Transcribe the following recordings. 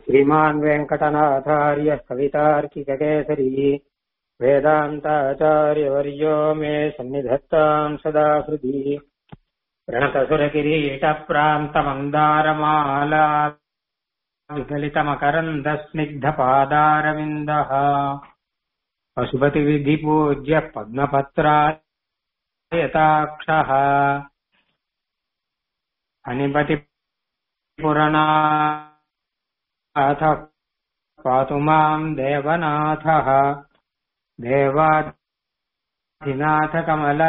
श्रीमान् वेङ्कटनाथार्य कवितार्किककेसरी वेदान्ताचार्यवर्यो मे सन्निधत्ताम् सदा हृदि प्रणतसुरकिरीटप्रान्तमन्दारमाला विगलितमकरन्दस्निग्धपादारविन्दः पशुपतिविधिपूज्य पद्मपत्रायताक्षः अनिपतिपुरनाथ पातु माम् देवनाथः देवाधिनाथकमल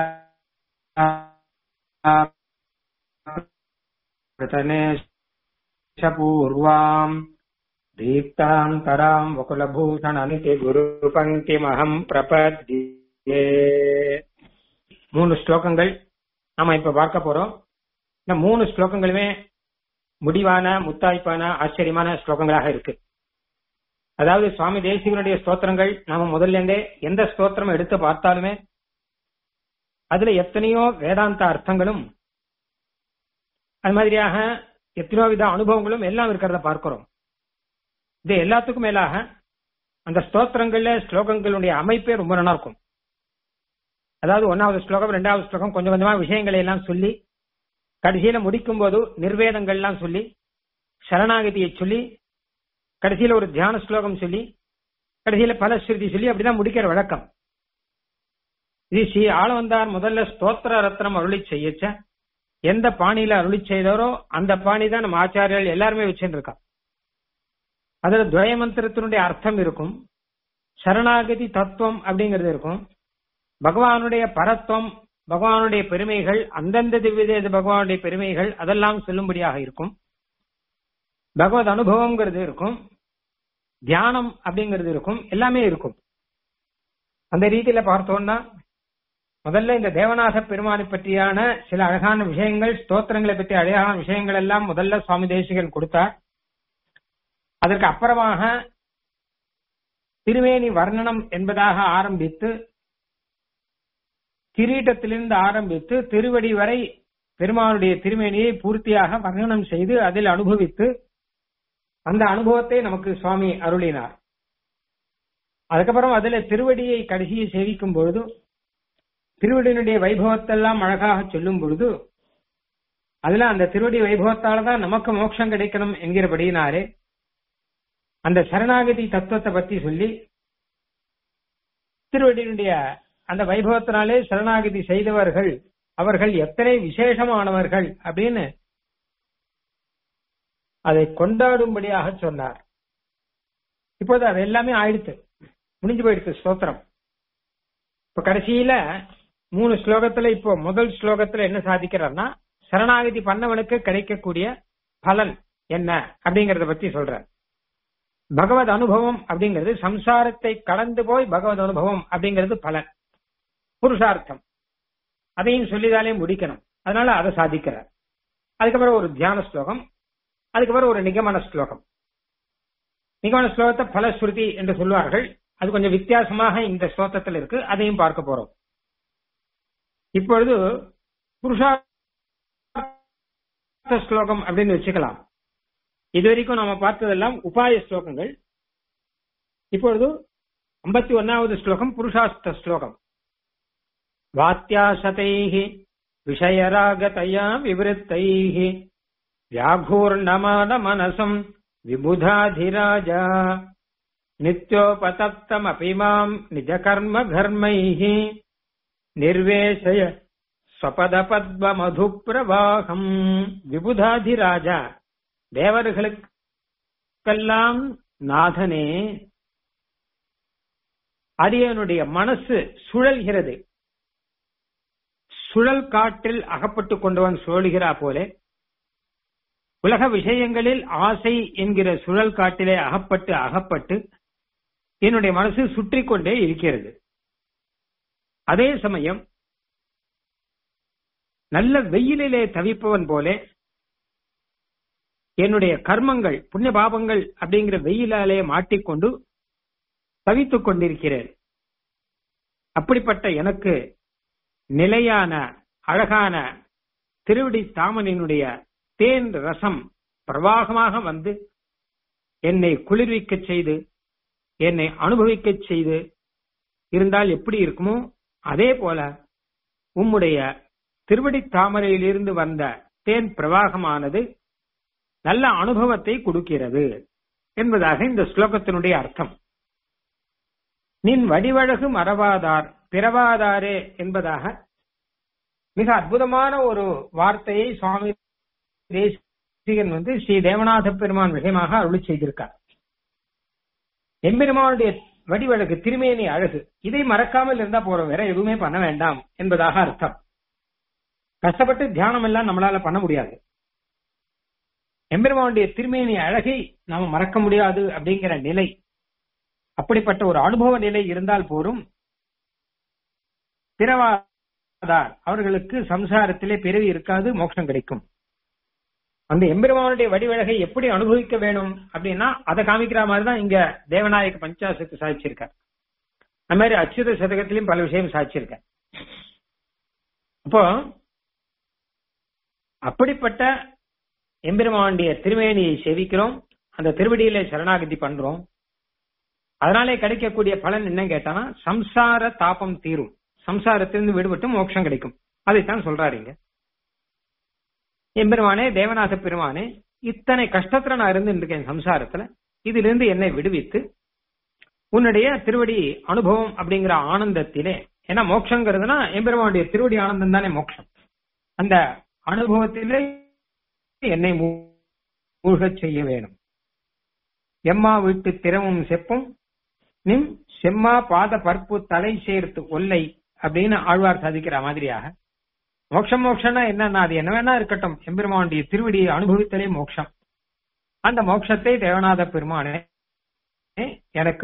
पूर्वाम् दीप्तान्तराम् वकुलभूषणमिति குருபங்கிமகம் பிரபத்யே மூணு ஸ்லோகங்கள் நாம இப்ப பார்க்க போறோம் இந்த மூணு ஸ்லோகங்களுமே முடிவான முத்தாய்ப்பான ஆச்சரியமான ஸ்லோகங்களாக இருக்கு அதாவது சுவாமி தேசிகனுடைய ஸ்தோத்திரங்கள் நாம முதல்ல இருந்தே எந்த ஸ்தோத்திரம் எடுத்து பார்த்தாலுமே அதுல எத்தனையோ வேதாந்த அர்த்தங்களும் அது மாதிரியாக எத்தனையோ வித அனுபவங்களும் எல்லாம் இருக்கிறத பார்க்கிறோம் இது எல்லாத்துக்கும் மேலாக அந்த ஸ்தோத்திரங்கள்ல ஸ்லோகங்களுடைய அமைப்பே ரொம்ப நல்லா இருக்கும் அதாவது ஒன்னாவது ஸ்லோகம் ரெண்டாவது ஸ்லோகம் கொஞ்சம் கொஞ்சமா விஷயங்களை எல்லாம் சொல்லி கடைசியில முடிக்கும் போது நிர்வேதங்கள்லாம் சொல்லி சரணாகதியை சொல்லி கடைசியில ஒரு தியான ஸ்லோகம் சொல்லி கடைசியில பல ஸ்ருதி சொல்லி அப்படிதான் முடிக்கிற வழக்கம் இது ஸ்ரீ ஆளவந்தார் முதல்ல ஸ்தோத்திர ரத்னம் அருளி செய்யச்ச எந்த பாணியில அருளி செய்தாரோ அந்த பாணி தான் நம்ம ஆச்சாரியர்கள் எல்லாருமே வச்சுட்டு இருக்கா அதுல துவய மந்திரத்தினுடைய அர்த்தம் இருக்கும் சரணாகதி தத்துவம் அப்படிங்கிறது இருக்கும் பகவானுடைய பரத்துவம் பகவானுடைய பெருமைகள் அந்தந்த திவ்ய பகவானுடைய பெருமைகள் அதெல்லாம் சொல்லும்படியாக இருக்கும் பகவத் அனுபவம்ங்கிறது இருக்கும் தியானம் அப்படிங்கிறது இருக்கும் எல்லாமே இருக்கும் அந்த ரீதியில பார்த்தோம்னா முதல்ல இந்த தேவநாத பெருமானை பற்றியான சில அழகான விஷயங்கள் ஸ்தோத்திரங்களை பற்றி அழகான விஷயங்கள் எல்லாம் முதல்ல சுவாமி தேசிகன் கொடுத்தார் அதற்கு அப்புறமாக திருவேணி வர்ணனம் என்பதாக ஆரம்பித்து கிரீட்டத்திலிருந்து ஆரம்பித்து திருவடி வரை பெருமானுடைய திருமேனியை பூர்த்தியாக வர்ணனம் செய்து அதில் அனுபவித்து அந்த அனுபவத்தை நமக்கு சுவாமி அருளினார் அதுக்கப்புறம் அதுல திருவடியை கடைசியை சேவிக்கும் பொழுது திருவடியினுடைய வைபவத்தெல்லாம் அழகாக சொல்லும் பொழுது அதுல அந்த திருவடி வைபவத்தால தான் நமக்கு மோட்சம் கிடைக்கணும் என்கிறபடியினாரே அந்த சரணாகதி தத்துவத்தை பத்தி சொல்லி திருவடியினுடைய அந்த வைபவத்தினாலே சரணாகதி செய்தவர்கள் அவர்கள் எத்தனை விசேஷமானவர்கள் அப்படின்னு அதை கொண்டாடும்படியாக சொன்னார் இப்போது அது எல்லாமே ஆயிடுத்து முடிஞ்சு போயிடுச்சு ஸ்தோத்திரம் இப்ப கடைசியில மூணு ஸ்லோகத்துல இப்போ முதல் ஸ்லோகத்துல என்ன சாதிக்கிறார்னா சரணாகதி பண்ணவனுக்கு கிடைக்கக்கூடிய பலன் என்ன அப்படிங்கறத பத்தி சொல்ற பகவத் அனுபவம் அப்படிங்கிறது சம்சாரத்தை கடந்து போய் பகவத் அனுபவம் அப்படிங்கிறது பலன் புருஷார்த்தம் அதையும் சொல்லிதாலே முடிக்கணும் அதனால அதை சாதிக்கிறார் அதுக்கப்புறம் ஒரு தியான ஸ்லோகம் அதுக்கப்புறம் ஒரு நிகமன ஸ்லோகம் நிகமன ஸ்லோகத்தை பலஸ்ருதி என்று சொல்வார்கள் அது கொஞ்சம் வித்தியாசமாக இந்த ஸ்லோகத்தில் இருக்கு அதையும் பார்க்க போறோம் இப்பொழுது புருஷார்த்த ஸ்லோகம் அப்படின்னு வச்சுக்கலாம் இது வரைக்கும் நாம பார்த்ததெல்லாம் உபாய ஸ்லோகங்கள் இப்பொழுது ஐம்பத்தி ஒன்னாவது ஸ்லோகம் புருஷார்த்த ஸ்லோகம் வாத்தியாசதைः விஷயராகதயா விவருத்தைः व्याघूर्णमानमनसम् विबुधाधिराजा नित्योपतप्तमपि माम् निजकर्मघर्मैः निर्वेशय स्वपदपद्ममधुप्रवाहम् விபுதாதிராஜா தேவர்களுக்கெல்லாம் நாதனே அடியனுடைய மனசு சுழல்கிறது சுழல் காற்றில் அகப்பட்டு கொண்டவன் சுழல்கிறா போலே உலக விஷயங்களில் ஆசை என்கிற சுழல் காட்டிலே அகப்பட்டு அகப்பட்டு என்னுடைய மனசு சுற்றி கொண்டே இருக்கிறது அதே சமயம் நல்ல வெயிலிலே தவிப்பவன் போலே என்னுடைய கர்மங்கள் புண்ணிய பாபங்கள் அப்படிங்கிற வெயிலாலே மாட்டிக்கொண்டு தவித்துக் கொண்டிருக்கிறேன் அப்படிப்பட்ட எனக்கு நிலையான அழகான திருவிடி தாமனினுடைய தேன் ரசம் பிரவாகமாக வந்து என்னை குளிர்விக்க செய்து என்னை அனுபவிக்க செய்து இருந்தால் எப்படி இருக்குமோ அதே போல உம்முடைய திருவடி தாமரையிலிருந்து வந்த தேன் பிரவாகமானது நல்ல அனுபவத்தை கொடுக்கிறது என்பதாக இந்த ஸ்லோகத்தினுடைய அர்த்தம் நின் வடிவழகு மறவாதார் பிறவாதாரே என்பதாக மிக அற்புதமான ஒரு வார்த்தையை சுவாமி தேசிகன் வந்து ஸ்ரீ தேவநாத பெருமான் விஷயமாக அருளி செய்திருக்கார் எம்பெருமானுடைய வடிவழகு திருமேனி அழகு இதை மறக்காமல் இருந்தா போறோம் வேற எதுவுமே பண்ண வேண்டாம் என்பதாக அர்த்தம் கஷ்டப்பட்டு தியானம் எல்லாம் நம்மளால பண்ண முடியாது எம்பெருமானுடைய திருமேனி அழகை நாம மறக்க முடியாது அப்படிங்கிற நிலை அப்படிப்பட்ட ஒரு அனுபவ நிலை இருந்தால் போரும் பிறவாதார் அவர்களுக்கு சம்சாரத்திலே பிறவி இருக்காது மோட்சம் கிடைக்கும் அந்த எம்பெருமானுடைய வடிவழகை எப்படி அனுபவிக்க வேணும் அப்படின்னா அதை காமிக்கிற மாதிரி தான் இங்க தேவநாயக பஞ்சாசத்து சாதிச்சிருக்கார் அந்த மாதிரி அச்சுத சதகத்திலையும் பல விஷயம் சாதிச்சிருக்கார் அப்போ அப்படிப்பட்ட எம்பெருமானுடைய திருமேனியை செவிக்கிறோம் அந்த திருவடியில சரணாகதி பண்றோம் அதனாலே கிடைக்கக்கூடிய பலன் என்ன கேட்டானா சம்சார தாபம் தீரும் சம்சாரத்திலிருந்து விடுபட்டு மோட்சம் கிடைக்கும் அதைத்தான் சொல்றாரு இங்க எம்பெருமானே தேவநாத பெருமானே இத்தனை கஷ்டத்துல நான் இருந்துட்டு இருக்கேன் சம்சாரத்துல இதிலிருந்து என்னை விடுவித்து உன்னுடைய திருவடி அனுபவம் அப்படிங்கிற ஆனந்தத்திலே ஏன்னா மோட்சங்கிறதுனா எம்பெருமானுடைய திருவடி ஆனந்தம் தானே மோட்சம் அந்த அனுபவத்திலே என்னை மூழ்கச் செய்ய வேணும் எம்மா வீட்டு திறமும் செப்பும் நிம் செம்மா பாத பற்பு தலை சேர்த்து ஒல்லை அப்படின்னு ஆழ்வார் சாதிக்கிற மாதிரியாக மோட்சம் மோட்சம்னா என்னன்னா அது என்ன வேணா இருக்கட்டும் எம்பெருமானுடைய திருவடியை அனுபவித்தலே மோட்சம் அந்த மோட்சத்தை தேவநாத பெருமானே எனக்கு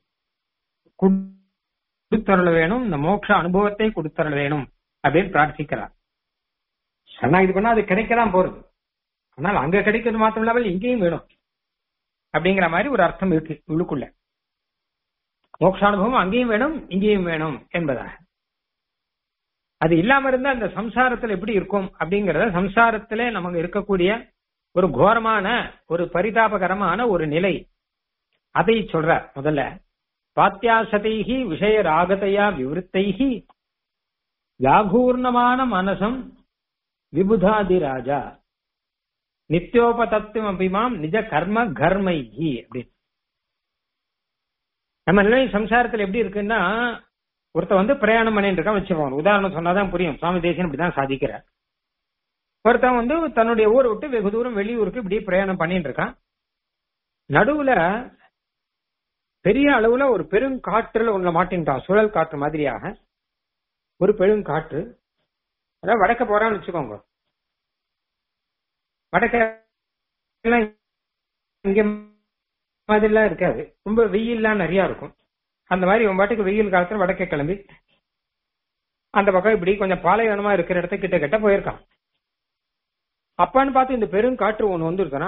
கொடுத்தருள வேணும் இந்த மோட்ச அனுபவத்தை கொடுத்தருள வேணும் அப்படின்னு பிரார்த்திக்கிறார் சரணாகிதி பண்ணா அது கிடைக்கலாம் போறது ஆனால் அங்க கிடைக்கிறது மாத்திரம் இல்லாமல் இங்கேயும் வேணும் அப்படிங்கிற மாதிரி ஒரு அர்த்தம் இருக்கு உள்ளுக்குள்ள மோட்சானுபவம் அங்கேயும் வேணும் இங்கேயும் வேணும் என்பதாக அது இல்லாம இருந்தா அந்த சம்சாரத்துல எப்படி இருக்கும் அப்படிங்கறத சம்சாரத்திலே நமக்கு இருக்கக்கூடிய ஒரு கோரமான ஒரு பரிதாபகரமான ஒரு நிலை அதை சொல்ற முதல்ல பாத்தியாசதைகி விஷய ராகதையா விவருத்தைகி வியாகூர்ணமான மனசம் விபுதாதி ராஜா நித்தியோபதத்துவம் அபிமாம் நிஜ கர்ம கர்மைகி அப்படின்னு நம்ம நிலை சம்சாரத்துல எப்படி இருக்குன்னா ஒருத்த வந்து பிரயாணம் பண்ணிட்டு இருக்கான் வச்சுப்போம் உதாரணம் சொன்னாதான் புரியும் சுவாமி தேசியம் இப்படிதான் சாதிக்கிறார் ஒருத்தன் வந்து தன்னுடைய ஊரை விட்டு வெகு தூரம் வெளியூருக்கு இப்படி பிரயாணம் பண்ணிட்டு இருக்கான் நடுவுல பெரிய அளவுல ஒரு பெருங்காற்றுல உள்ள மாட்டின்ட்டான் சுழல் காற்று மாதிரியாக ஒரு பெருங்காற்று அதாவது வடக்க போறான்னு வச்சுக்கோங்க வடக்க இங்க மாதிரிலாம் இருக்காது ரொம்ப வெயில்லாம் நிறைய இருக்கும் அந்த மாதிரி உன் பாட்டுக்கு வெயில் காலத்துல வடக்க கிளம்பி அந்த பக்கம் இப்படி கொஞ்சம் பாலைவனமா இருக்கிற இடத்த கிட்ட கிட்ட போயிருக்கான் அப்பான்னு பார்த்து இந்த பெருங்காற்று ஒண்ணு வந்துருக்குன்னா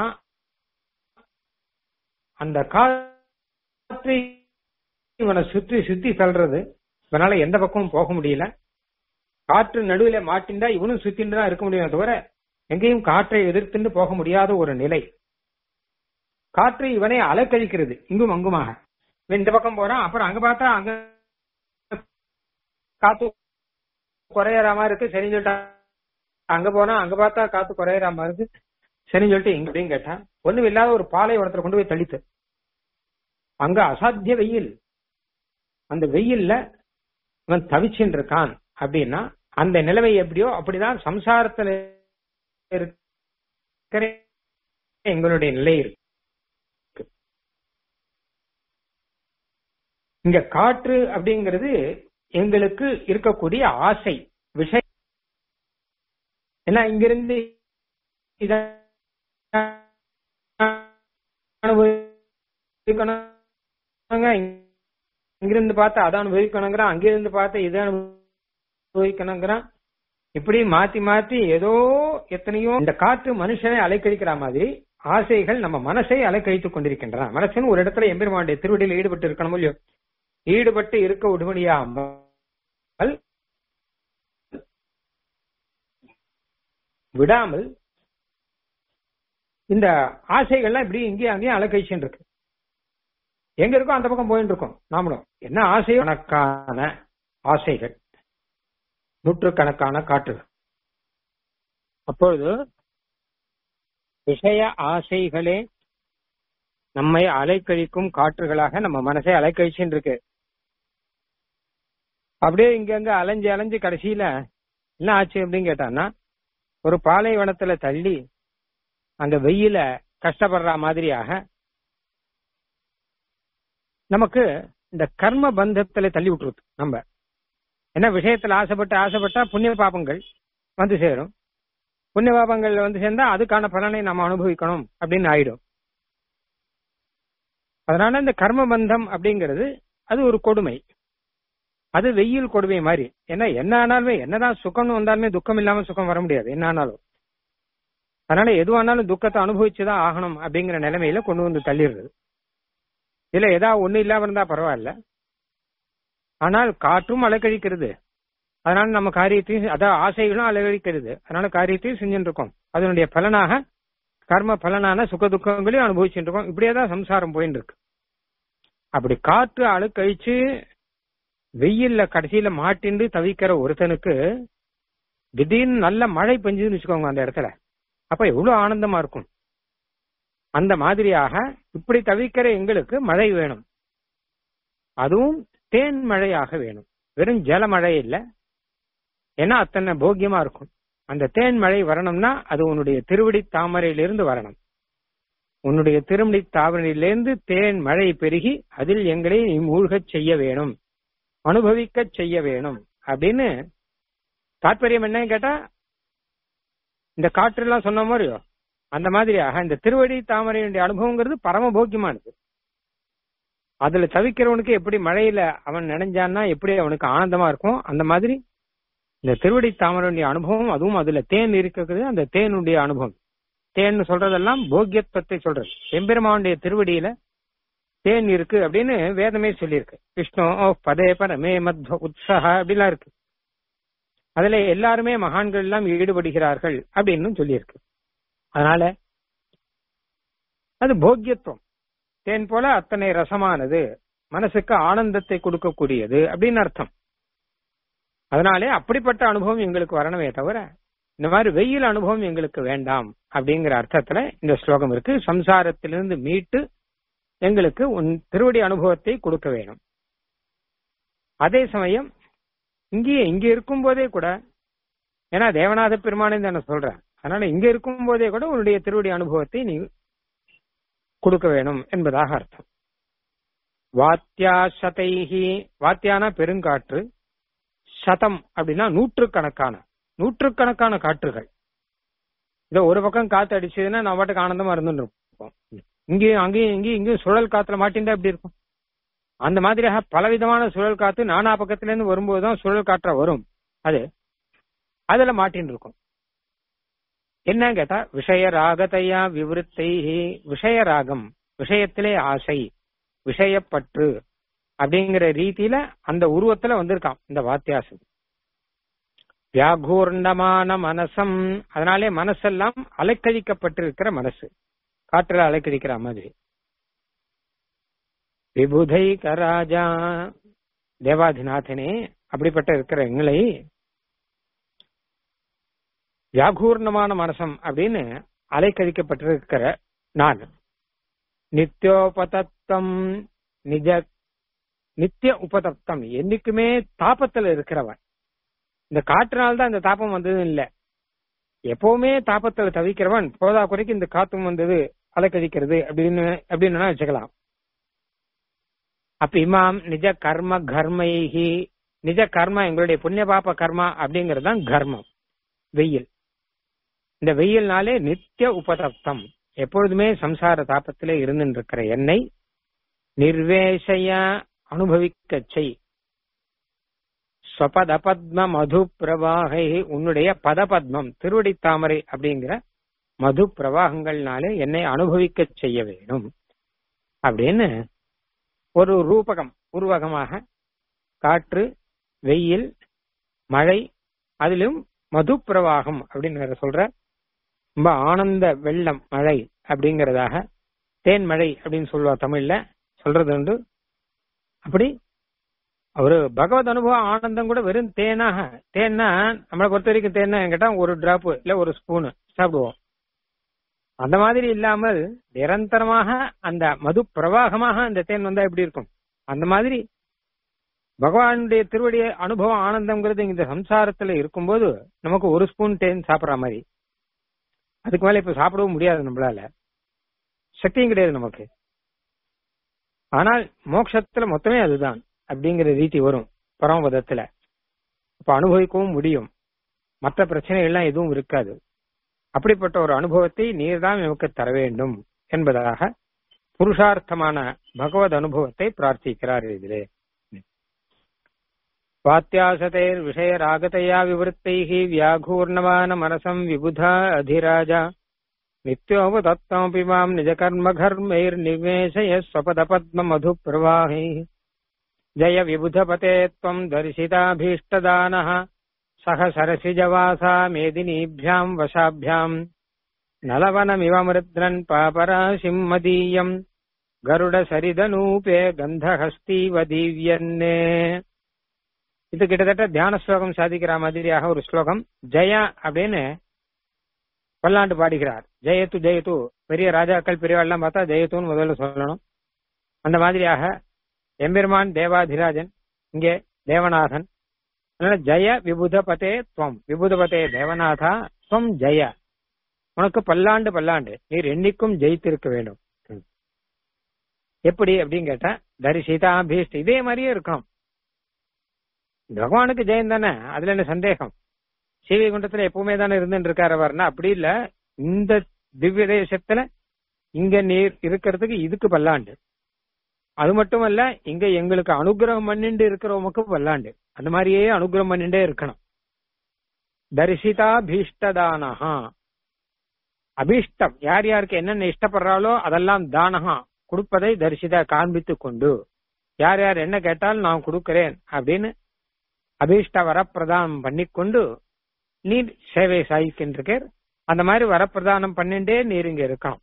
அந்த காற்று இவனை சுத்தி சுத்தி தள்ளுறது இவனால எந்த பக்கமும் போக முடியல காற்று நடுவில் மாட்டின்றா இவனும் சுத்தின்னு தான் இருக்க முடியும் தவிர எங்கேயும் காற்றை எதிர்த்துன்னு போக முடியாத ஒரு நிலை காற்று இவனை அலக்கழிக்கிறது இங்கும் அங்குமாக இவன் இந்த பக்கம் போறான் அப்புறம் அங்க பார்த்தா அங்க காத்து குறையற மாதிரி இருக்கு சரின்னு சொல்லிட்டா அங்க போனா அங்க பார்த்தா காத்து குறையற மாதிரி இருக்கு சரின்னு சொல்லிட்டு இங்க அப்படின்னு கேட்டான் ஒண்ணும் இல்லாத ஒரு பாலைவனத்துல கொண்டு போய் தள்ளித்து அங்க அசாத்திய வெயில் அந்த வெயில்ல இவன் தவிச்சுட்டு இருக்கான் அப்படின்னா அந்த நிலைமை எப்படியோ அப்படிதான் சம்சாரத்துல இருக்கிற எங்களுடைய நிலை இருக்கு இங்க காற்று அப்படிங்கிறது எங்களுக்கு இருக்கக்கூடிய ஆசை விஷயம் ஏன்னா இங்கிருந்து இத இங்கிருந்து பார்த்தா அதை அனுபவிக்கணுங்கிறான் அங்கிருந்து பார்த்தா இதை அனுபவிக்கணுங்கிறான் இப்படி மாத்தி மாத்தி ஏதோ எத்தனையோ இந்த காற்று மனுஷனை அலைக்கழிக்கிற மாதிரி ஆசைகள் நம்ம மனசை அலைக்கழித்துக் கொண்டிருக்கின்றன மனசுன்னு ஒரு இடத்துல எம்பெருமானுடைய திருவடியில் ஈடுபட்டு இருக்கணும் இல்லையோ ஈடுபட்டு இருக்க உடனடியாமல் விடாமல் இந்த ஆசைகள்லாம் இப்படி இங்கேயும் அங்கேயும் அலக்கழிச்சுன்னு இருக்கு எங்க இருக்கோ அந்த பக்கம் போயிட்டு இருக்கோம் நாமளும் என்ன ஆசையோ கணக்கான ஆசைகள் நூற்றுக்கணக்கான காற்றுகள் அப்பொழுது விஷய ஆசைகளே நம்மை அலைக்கழிக்கும் காற்றுகளாக நம்ம மனசை அலைக்கழிச்சுன்னு இருக்கு அப்படியே இங்கங்க அலைஞ்சு அலைஞ்சு கடைசியில என்ன ஆச்சு அப்படின்னு கேட்டான்னா ஒரு பாலைவனத்துல தள்ளி அங்க வெயில கஷ்டப்படுற மாதிரியாக நமக்கு இந்த கர்ம பந்தத்துல தள்ளி விட்டுருது நம்ம என்ன விஷயத்துல ஆசைப்பட்டு ஆசைப்பட்டா புண்ணிய பாபங்கள் வந்து சேரும் புண்ணிய பாபங்கள் வந்து சேர்ந்தா அதுக்கான பலனை நம்ம அனுபவிக்கணும் அப்படின்னு ஆயிடும் அதனால இந்த கர்ம பந்தம் அப்படிங்கிறது அது ஒரு கொடுமை அது வெயில் கொடுமை மாதிரி ஏன்னா என்ன ஆனாலுமே என்னதான் சுகம்னு வந்தாலுமே துக்கம் இல்லாம சுகம் வர முடியாது என்ன ஆனாலும் அதனால எதுவானாலும் துக்கத்தை அனுபவிச்சுதான் ஆகணும் அப்படிங்கிற நிலைமையில கொண்டு வந்து தள்ளிடுறது இதுல ஏதாவது ஒண்ணு இல்லாம இருந்தா பரவாயில்ல ஆனால் காற்றும் அலைக்கழிக்கிறது அதனால நம்ம காரியத்தையும் அதான் ஆசைகளும் அலைக்கழிக்கிறது அதனால காரியத்தையும் செஞ்சுட்டு இருக்கோம் அதனுடைய பலனாக கர்ம பலனான சுக துக்கங்களையும் அனுபவிச்சுட்டு இருக்கோம் இப்படியே தான் சம்சாரம் போயிட்டு இருக்கு அப்படி காற்று அழுக்கழிச்சு வெயில்ல கடைசியில மாட்டிண்டு தவிக்கிற ஒருத்தனுக்கு திடீர்னு நல்ல மழை பெஞ்சுதுன்னு வச்சுக்கோங்க அந்த இடத்துல அப்ப எவ்வளவு ஆனந்தமா இருக்கும் அந்த மாதிரியாக இப்படி தவிக்கிற எங்களுக்கு மழை வேணும் அதுவும் தேன் மழையாக வேணும் வெறும் ஜலமழை இல்லை ஏன்னா அத்தனை போக்கியமா இருக்கும் அந்த தேன் மழை வரணும்னா அது உன்னுடைய திருவடி தாமரையிலிருந்து வரணும் உன்னுடைய திருமணி தாமரையிலிருந்து தேன் மழை பெருகி அதில் எங்களை நீ மூழ்கச் செய்ய வேணும் அனுபவிக்க செய்ய வேணும் அப்படின்னு தாற்பயம் என்னன்னு கேட்டா இந்த காற்று எல்லாம் சொன்ன மாதிரியோ அந்த மாதிரியாக இந்த திருவடி தாமரையுடைய அனுபவங்கிறது பரம போக்கியமானது அதுல தவிக்கிறவனுக்கு எப்படி மழையில அவன் நினைஞ்சான்னா எப்படி அவனுக்கு ஆனந்தமா இருக்கும் அந்த மாதிரி இந்த திருவடி தாமரையுடைய அனுபவம் அதுவும் அதுல தேன் இருக்கிறது அந்த தேனுடைய அனுபவம் தேன் சொல்றதெல்லாம் போக்கியத்துவத்தை சொல்றது எம்பெருமானுடைய திருவடியில தேன் இருக்கு அப்படின்னு வேதமே சொல்லியிருக்கு விஷ்ணு ஓ பதே பரமே மத்வ உற்சக அப்படிலாம் இருக்கு அதுல எல்லாருமே மகான்கள் எல்லாம் ஈடுபடுகிறார்கள் அப்படின்னு சொல்லியிருக்கு அதனால அது போக்கியத்துவம் தேன் போல அத்தனை ரசமானது மனசுக்கு ஆனந்தத்தை கொடுக்கக்கூடியது அப்படின்னு அர்த்தம் அதனாலே அப்படிப்பட்ட அனுபவம் எங்களுக்கு வரணுமே தவிர இந்த மாதிரி வெயில் அனுபவம் எங்களுக்கு வேண்டாம் அப்படிங்கிற அர்த்தத்துல இந்த ஸ்லோகம் இருக்கு சம்சாரத்திலிருந்து மீட்டு எங்களுக்கு உன் திருவடி அனுபவத்தை கொடுக்க வேணும் அதே சமயம் இங்கேயே இங்க இருக்கும் போதே கூட ஏன்னா தேவநாத பெருமானே தானே சொல்றேன் அதனால இங்க இருக்கும் போதே கூட உன்னுடைய திருவடி அனுபவத்தை நீ கொடுக்க வேணும் என்பதாக அர்த்தம் வாத்தியா சதைஹி வாத்தியானா பெருங்காற்று சதம் அப்படின்னா நூற்றுக்கணக்கான நூற்றுக்கணக்கான காற்றுகள் இத ஒரு பக்கம் காத்து அடிச்சதுன்னா நான் பாட்டுக்கு ஆனந்தமா இருந்துட்டு இருப்போம் இங்கேயும் அங்கேயும் இங்கேயும் இங்கேயும் சுழல் காத்துல மாட்டின்றா எப்படி இருக்கும் அந்த மாதிரியாக பலவிதமான சுழல் காத்து நானா பக்கத்துல இருந்து வரும்போதுதான் சுழல் காற்றா வரும் அது அதுல மாட்டின்னு இருக்கும் என்ன கேட்டா விஷய ராகத்தையா விவருத்தை விஷய ராகம் விஷயத்திலே ஆசை விஷயப்பற்று அப்படிங்கிற ரீதியில அந்த உருவத்துல வந்திருக்கான் இந்த வாத்தியாசம் வியாகூர்ணமான மனசம் அதனாலே மனசெல்லாம் அலைக்கழிக்கப்பட்டிருக்கிற மனசு காற்றுல அலைக்கழிக்கிற மாதிரி விபுதை கராஜா தேவாதிநாதனே அப்படிப்பட்ட இருக்கிற எங்களை வியாகூர்ணமான மனசம் அப்படின்னு அலைக்கழிக்கப்பட்டிருக்கிற நான் நித்தியோபதத்தம் நிஜ நித்திய உபதப்தம் என்னைக்குமே தாபத்துல இருக்கிறவன் இந்த காற்றுனால்தான் இந்த தாபம் வந்தது இல்ல எப்பவுமே தாபத்துல தவிக்கிறவன் போதா குறைக்கு இந்த காத்தும் வந்தது அலைக்கழிக்கிறது அப்படின்னு அப்படின்னு வச்சுக்கலாம் அப்ப இமாம் நிஜ கர்ம கர்மைகி நிஜ கர்மா எங்களுடைய புண்ணிய பாப்ப கர்மா அப்படிங்கிறது தான் கர்மம் வெயில் இந்த வெயில்னாலே நித்திய உபதப்தம் எப்பொழுதுமே சம்சார தாபத்திலே இருந்துட்டு இருக்கிற என்னை நிர்வேஷய அனுபவிக்க செய் ஸ்வபத பத்ம மது பிரவாகை உன்னுடைய பதபத்மம் திருவடி தாமரை அப்படிங்கிற மது பிரவாகங்கள்னாலே என்னை அனுபவிக்க செய்ய வேணும் அப்படின்னு ஒரு ரூபகம் உருவகமாக காற்று வெயில் மழை அதிலும் மது பிரவாகம் அப்படின்னு வேற சொல்ற ரொம்ப ஆனந்த வெள்ளம் மழை அப்படிங்கறதாக தேன் மழை அப்படின்னு சொல்லுவா தமிழ்ல சொல்றது உண்டு அப்படி ஒரு பகவத் அனுபவம் ஆனந்தம் கூட வெறும் தேனாக தேன்னா நம்மளை பொறுத்த வரைக்கும் தேன்னா கேட்டா ஒரு டிராப் இல்ல ஒரு ஸ்பூனு சாப்பிடுவோம் அந்த மாதிரி இல்லாமல் நிரந்தரமாக அந்த மது பிரவாகமாக அந்த தேன் வந்தா எப்படி இருக்கும் அந்த மாதிரி பகவானுடைய திருவடிய அனுபவம் ஆனந்தம்ங்கிறது இந்த சம்சாரத்துல இருக்கும்போது நமக்கு ஒரு ஸ்பூன் தேன் சாப்பிடுற மாதிரி அதுக்கு மேல இப்ப சாப்பிடவும் முடியாது நம்மளால சக்தியும் கிடையாது நமக்கு ஆனால் மோட்சத்துல மொத்தமே அதுதான் அப்படிங்கிற ரீதி வரும் பரமபதத்துல அப்ப அனுபவிக்கவும் முடியும் மற்ற பிரச்சனைகள்லாம் எதுவும் இருக்காது அப்படிப்பட்ட ஒரு அனுபவத்தை நீர்தான் நமக்கு தர வேண்டும் என்பதாக புருஷார்த்தமான பகவத் அனுபவத்தை பிரார்த்திக்கிறார் இதிலே வாத்தியாசதேர் விஷய ராகதையா விவருத்தைः வியாகூர்ணமான மனசம் விபுதா அதிராஜா நித்யோபதத்தமபி மாம் நிஜ கர்ம கர்மைர்நிவேசய ஸ்வபத பத்ம மது பிரவாஹை ஜய விபுதபதே त्वम् தரிசிதாபீஷ்டதானः சக சரசிஜவாசா மேதினீभ्याम् வசாभ्याम् நலவனமிவ மிருத்ரன் பாபராசிம் மதீயம் கருட சரிதனூபே கந்தஹஸ்தீவ தீவ்யன்னே இது கிட்டத்தட்ட தியான ஸ்லோகம் சாதிக்கிற மாதிரியாக ஒரு ஸ்லோகம் ஜெயா அப்படின்னு பல்லாண்டு பாடுகிறார் ஜெயத்து ஜெயத்து பெரிய ராஜாக்கள் பெரியவாள்லாம் பார்த்தா ஜெயத்துன்னு முதல்ல சொல்லணும் அந்த மாதிரியாக எம்பெருமான் தேவாதிராஜன் இங்கே தேவநாதன் அதனால ஜெய விபுதபதே துவம் விபுதபதே தேவநாதா துவம் ஜெய உனக்கு பல்லாண்டு பல்லாண்டு நீர் என்னைக்கும் ஜெயித்திருக்க வேண்டும் எப்படி அப்படின்னு கேட்டா தரிசிதா பீஷ்ட் இதே மாதிரியே இருக்கணும் பகவானுக்கு ஜெயம் தானே அதுல என்ன சந்தேகம் ஸ்ரீவைகுண்டத்துல எப்பவுமே தானே இருந்துட்டு இருக்காரு அவர்னா அப்படி இல்ல இந்த திவ்ய தேசத்துல இங்க நீர் இருக்கிறதுக்கு இதுக்கு பல்லாண்டு அது மட்டுமல்ல இங்க எங்களுக்கு அனுகிரகம் பண்ணிட்டு இருக்கிறவங்களுக்கு பல்லாண்டு அந்த மாதிரியே அனுகிரகம் பண்ணிட்டே இருக்கணும் தரிசிதா பீஷ்டதானஹா அபீஷ்டம் யார் யாருக்கு என்னென்ன இஷ்டப்படுறாளோ அதெல்லாம் தானஹா கொடுப்பதை தரிசிதா காண்பித்து கொண்டு யார் யார் என்ன கேட்டாலும் நான் கொடுக்கிறேன் அப்படின்னு அபீஷ்ட வரப்பிரதானம் பண்ணிக்கொண்டு நீர் சேவை சாதிக்கின்றீர் அந்த மாதிரி வரப்பிரதானம் பண்ணிட்டே நீர் இங்க இருக்கணும்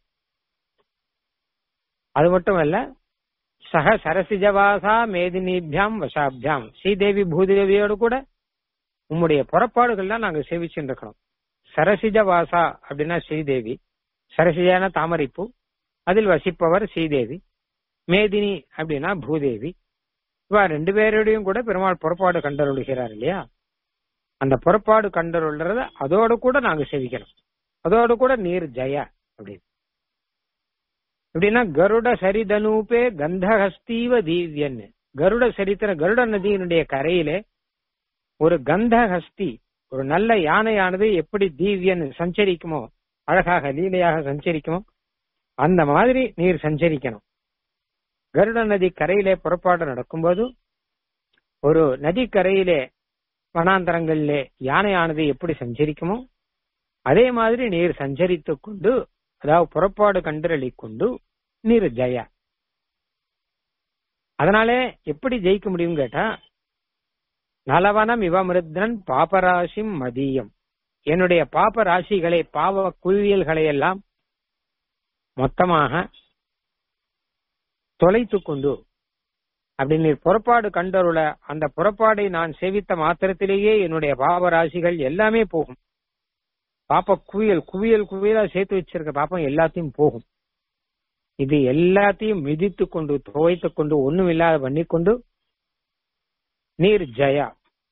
அது மட்டும் இல்ல சக சரசிஜவாசா மேதினிபியாம் வசாபியாம் ஸ்ரீதேவி பூதேவியோடு கூட உம்முடைய புறப்பாடுகள்லாம் நாங்க சேவிச்சுட்டு இருக்கணும் சரசிஜ வாசா அப்படின்னா ஸ்ரீதேவி சரசிஜான தாமரைப்பூ அதில் வசிப்பவர் ஸ்ரீதேவி மேதினி அப்படின்னா பூதேவி இவா ரெண்டு பேரோடையும் கூட பெருமாள் புறப்பாடு கண்டருளுகிறார் இல்லையா அந்த புறப்பாடு கண்டருள்றத அதோட கூட நாங்க சேவிக்கணும் அதோட கூட நீர் ஜெய அப்படின்னு எப்படின்னா கருட சரிதனூபே கந்தஹஸ்தீவ தீவ்யன்னு கருட சரித்திர கருட நதியினுடைய கரையிலே ஒரு கந்தஹஸ்தி ஒரு நல்ல யானையானது எப்படி தீவ்யன் சஞ்சரிக்குமோ அழகாக லீலையாக சஞ்சரிக்குமோ அந்த மாதிரி நீர் சஞ்சரிக்கணும் கருட நதி கரையிலே புறப்பாடு நடக்கும்போது ஒரு நதி கரையிலே வனாந்தரங்களிலே யானையானது எப்படி சஞ்சரிக்குமோ அதே மாதிரி நீர் சஞ்சரித்துக் கொண்டு அதாவது புறப்பாடு கண்டறளி கொண்டு நீர் ஜெய அதனாலே எப்படி ஜெயிக்க முடியும் கேட்டா நலவனம் இவமிருத்ரன் பாபராசிம் மதியம் என்னுடைய பாப ராசிகளை பாவ குவியல்களை எல்லாம் மொத்தமாக தொலைத்து கொண்டு அப்படி நீர் புறப்பாடு கண்டருள அந்த புறப்பாடை நான் சேவித்த மாத்திரத்திலேயே என்னுடைய பாவ ராசிகள் எல்லாமே போகும் பாப்ப குவியல் குவியல் குவியலா சேர்த்து வச்சிருக்க பாப்பம் எல்லாத்தையும் போகும் இது எல்லாத்தையும் மிதித்து கொண்டு துவைத்து கொண்டு ஒண்ணும் இல்லாத பண்ணிக்கொண்டு நீர் ஜெயா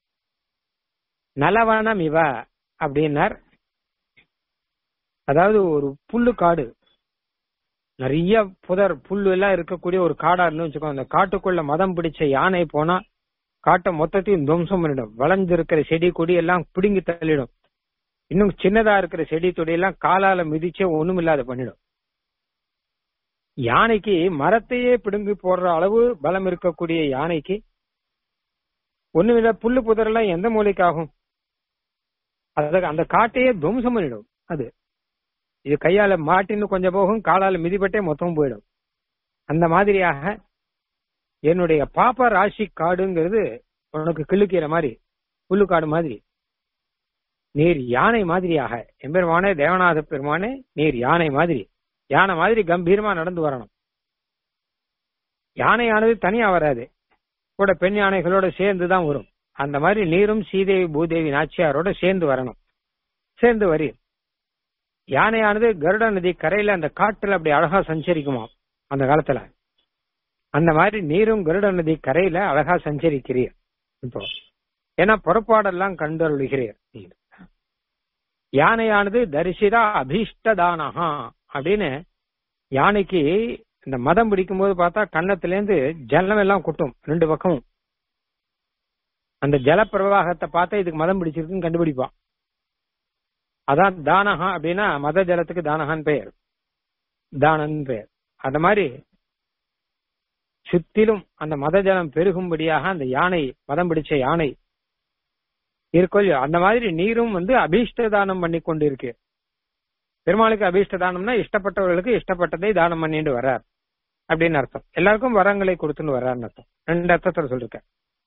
நலவனம் இவ அப்படின்னார் அதாவது ஒரு புல்லு காடு நிறைய புதர் புல்லு எல்லாம் இருக்கக்கூடிய ஒரு காடா இருந்து வச்சுக்கோ அந்த காட்டுக்குள்ள மதம் பிடிச்ச யானை போனா காட்டை மொத்தத்தையும் துவம்சம் பண்ணிடும் வளைஞ்சிருக்கிற செடி கொடி எல்லாம் பிடுங்கி தள்ளிடும் இன்னும் சின்னதா இருக்கிற செடி கொடி எல்லாம் காலால மிதிச்சே ஒண்ணும் இல்லாத பண்ணிடும் யானைக்கு மரத்தையே பிடுங்கி போடுற அளவு பலம் இருக்கக்கூடிய யானைக்கு ஒண்ணுமில்ல புல்லு புதரெல்லாம் எந்த மூலைக்கு ஆகும் அத அந்த காட்டையே துவம்சம் பண்ணிடும் அது இது கையால மாட்டின்னு கொஞ்சம் போகும் காலால மிதிப்பட்டே மொத்தம் போயிடும் அந்த மாதிரியாக என்னுடைய பாப்ப ராசி காடுங்கிறது உனக்கு கிள்ளுக்கிற மாதிரி புல்லுக்காடு மாதிரி நீர் யானை மாதிரியாக எம்பெருமானே தேவநாத பெருமானே நீர் யானை மாதிரி யானை மாதிரி கம்பீரமா நடந்து வரணும் யானையானது தனியா வராது கூட பெண் யானைகளோட சேர்ந்து தான் வரும் அந்த மாதிரி நீரும் சீதேவி பூதேவி நாச்சியாரோட சேர்ந்து வரணும் சேர்ந்து வரி யானையானது கருட நதி கரையில அந்த காட்டுல அப்படி அழகா சஞ்சரிக்குமா அந்த காலத்துல அந்த மாதிரி நீரும் கருட நதி கரையில அழகா சஞ்சரிக்கிறீர் இப்போ ஏன்னா புறப்பாடெல்லாம் கண்டருளுகிறீர் நீர். யானையானது தரிசிதா அபீஷ்டதானஹா அப்படின்னு யானைக்கு இந்த மதம் பிடிக்கும் போது பார்த்தா கன்னத்துல இருந்து ஜலம் எல்லாம் கொட்டும் ரெண்டு பக்கமும் அந்த ஜல பிரவாகத்தை பார்த்தா இதுக்கு மதம் பிடிச்சிருக்குன்னு கண்டுபிடிப்பான் அதான் தானஹா அப்படின்னா மத ஜலத்துக்கு தானஹான்னு பெயர் தானன் பெயர் அந்த மாதிரி சுத்திலும் அந்த மத ஜலம் பெருகும்படியாக அந்த யானை மதம் பிடிச்ச யானை இருக்கோ அந்த மாதிரி நீரும் வந்து அபீஷ்ட தானம் பண்ணி கொண்டு இருக்கு பெருமாளுக்கு அபீஷ்ட தானம்னா இஷ்டப்பட்டவர்களுக்கு இஷ்டப்பட்டதை தானம் பண்ணிட்டு வர்றார் அப்படின்னு அர்த்தம் எல்லாருக்கும் வரங்களை கொடுத்துன்னு வர்றாருன்னு அர்த்தம் ரெண்டு அர்த்தத்துல சொல்லிருக்க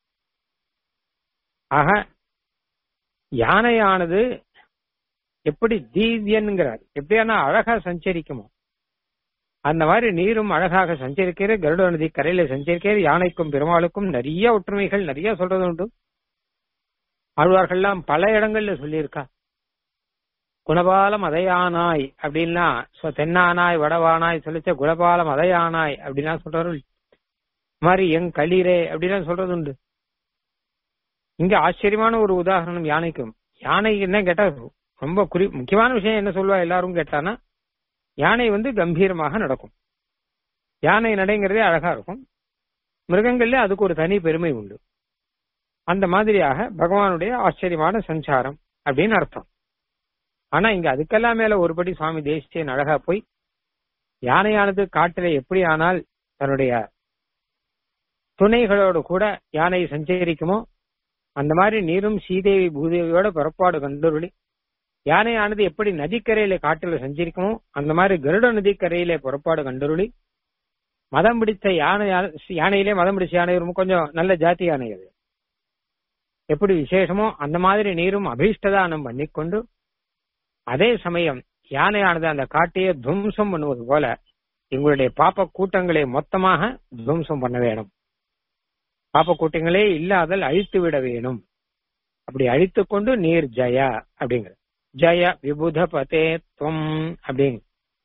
ஆக யானையானது எப்படி தீவியன்கிறார் எப்படியானா அழகா சஞ்சரிக்குமோ அந்த மாதிரி நீரும் அழகாக சஞ்சரிக்கிற கருட நதி கரையில சஞ்சரிக்கிற யானைக்கும் பெருமாளுக்கும் நிறைய ஒற்றுமைகள் நிறைய சொல்றது உண்டு ஆழ்வார்கள்லாம் பல இடங்கள்ல சொல்லியிருக்கா குணபாலம் அதையானாய் அப்படின்னா so தென்னானாய் வடவானாய் சொல்லிச்ச குணபாலம் அதையானாய் அப்படின்னா சொல்றாரு மாதிரி எங் களிரே அப்படிலாம் சொல்றது உண்டு இங்க ஆச்சரியமான ஒரு உதாரணம் யானைக்கும் யானைக்கு என்ன கேட்டா ரொம்ப குறி முக்கியமான விஷயம் என்ன சொல்லுவா எல்லாரும் கேட்டானா யானை வந்து கம்பீரமாக நடக்கும் யானை நடைங்கிறதே அழகா இருக்கும் மிருகங்கள்ல அதுக்கு ஒரு தனி பெருமை உண்டு அந்த மாதிரியாக பகவானுடைய ஆச்சரியமான சஞ்சாரம் அப்படின்னு அர்த்தம் ஆனா இங்க அதுக்கெல்லாம் மேல ஒருபடி சுவாமி தேசியன் அழகா போய் யானையானது காட்டில எப்படி ஆனால் தன்னுடைய துணைகளோடு கூட யானை சஞ்சரிக்குமோ அந்த மாதிரி நீரும் சீதேவி பூதேவியோட புறப்பாடு கண்டுருளி யானையானது எப்படி நதிக்கரையில காட்டுல சஞ்சரிக்குமோ அந்த மாதிரி கருட நதிக்கரையில புறப்பாடு கண்டுருளி மதம் பிடித்த யானை யானையிலே மதம் பிடிச்ச யானை ரொம்ப கொஞ்சம் நல்ல ஜாதி யானை அது எப்படி விசேஷமோ அந்த மாதிரி நீரும் அபீஷ்டதானம் பண்ணிக்கொண்டு அதே சமயம் யானையானது அந்த காட்டையே துவம்சம் பண்ணுவது போல எங்களுடைய பாப்ப கூட்டங்களை மொத்தமாக துவம்சம் பண்ண வேணும் பாப்ப கூட்டங்களே இல்லாதல் அழித்து விட வேணும் அப்படி அழித்து கொண்டு நீர் ஜய அப்படிங்கிற ஜய விபுத பதே துவம் அப்படிங்க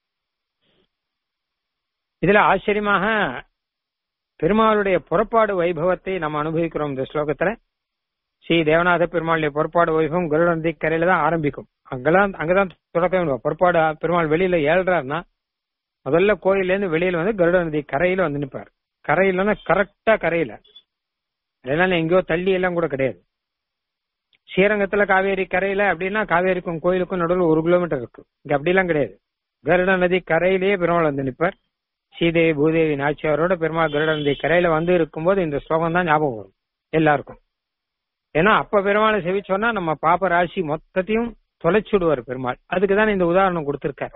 இதுல ஆச்சரியமாக பெருமாளுடைய புறப்பாடு வைபவத்தை நம்ம அனுபவிக்கிறோம் இந்த ஸ்லோகத்துல ஸ்ரீ தேவநாத பெருமாளுடைய புறப்பாடு வைபவம் கருடந்தி கரையில தான் ஆரம்பிக்கும் அங்கெல்லாம் அங்கதான் தொடக்கம் புறப்பாடு பெருமாள் வெளியில ஏழ்றாருன்னா முதல்ல கோயில்ல இருந்து வெளியில வந்து கருட நதி கரையில வந்து நிற்பார் கரையிலன்னா கரெக்டா கரையில அதெல்லாம் எங்கேயோ தள்ளி எல்லாம் கூட கிடையாது ஸ்ரீரங்கத்துல காவேரி கரையில அப்படின்னா காவேரிக்கும் கோயிலுக்கும் நடுவில் ஒரு கிலோமீட்டர் இருக்கு இங்க அப்படிலாம் கிடையாது கருட நதி கரையிலேயே பெருமாள் வந்து நிற்பார் ஸ்ரீதேவி பூதேவி நாச்சியாரோட பெருமாள் கருட நதி கரையில வந்து இருக்கும்போது இந்த ஸ்லோகம் தான் ஞாபகம் வரும் எல்லாருக்கும் ஏன்னா அப்ப பெருமாளை செவிச்சோன்னா நம்ம பாப்ப ராசி மொத்தத்தையும் தொலைச்சுடுவார் பெருமாள் அதுக்கு தான் இந்த உதாரணம் கொடுத்திருக்கார்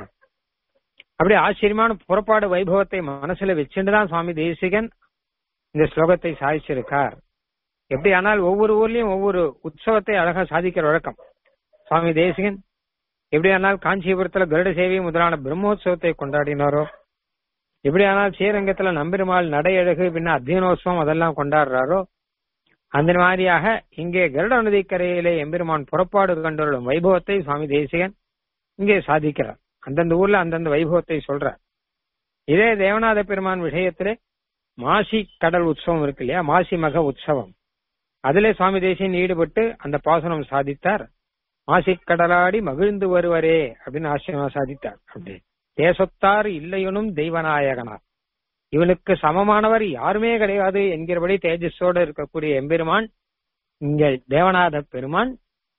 அப்படி ஆச்சரியமான புறப்பாடு வைபவத்தை மனசுல வச்சுட்டு தான் சுவாமி தேசிகன் இந்த ஸ்லோகத்தை சாதிச்சிருக்கார் எப்படி ஆனால் ஒவ்வொரு ஊர்லயும் ஒவ்வொரு உற்சவத்தை அழகா சாதிக்கிற வழக்கம் சுவாமி தேசிகன் எப்படி ஆனால் காஞ்சிபுரத்துல கருட சேவை முதலான பிரம்மோத்சவத்தை கொண்டாடினாரோ எப்படி ஆனால் ஸ்ரீரங்கத்துல நம்பெருமாள் நடையழகு பின்ன அத்தியனோத்சவம் அதெல்லாம் கொண்டாடுறாரோ அந்த மாதிரியாக இங்கே கருட நதிக்கரையிலே எம்பெருமான் புறப்பாடு கண்டுள்ள வைபவத்தை சுவாமி தேசிகன் இங்கே சாதிக்கிறார் அந்தந்த ஊர்ல அந்தந்த வைபவத்தை சொல்றார் இதே தேவநாத பெருமான் விஷயத்திலே மாசி கடல் உற்சவம் இருக்கு இல்லையா மாசி மக உற்சவம் அதிலே சுவாமி தேசியன் ஈடுபட்டு அந்த பாசனம் சாதித்தார் மாசி கடலாடி மகிழ்ந்து வருவரே அப்படின்னு ஆசிரியமா சாதித்தார் அப்படி தேசத்தார் இல்லையனும் தெய்வநாயகனார் இவனுக்கு சமமானவர் யாருமே கிடையாது என்கிறபடி தேஜஸோடு இருக்கக்கூடிய எம்பெருமான் இங்க தேவநாத பெருமான்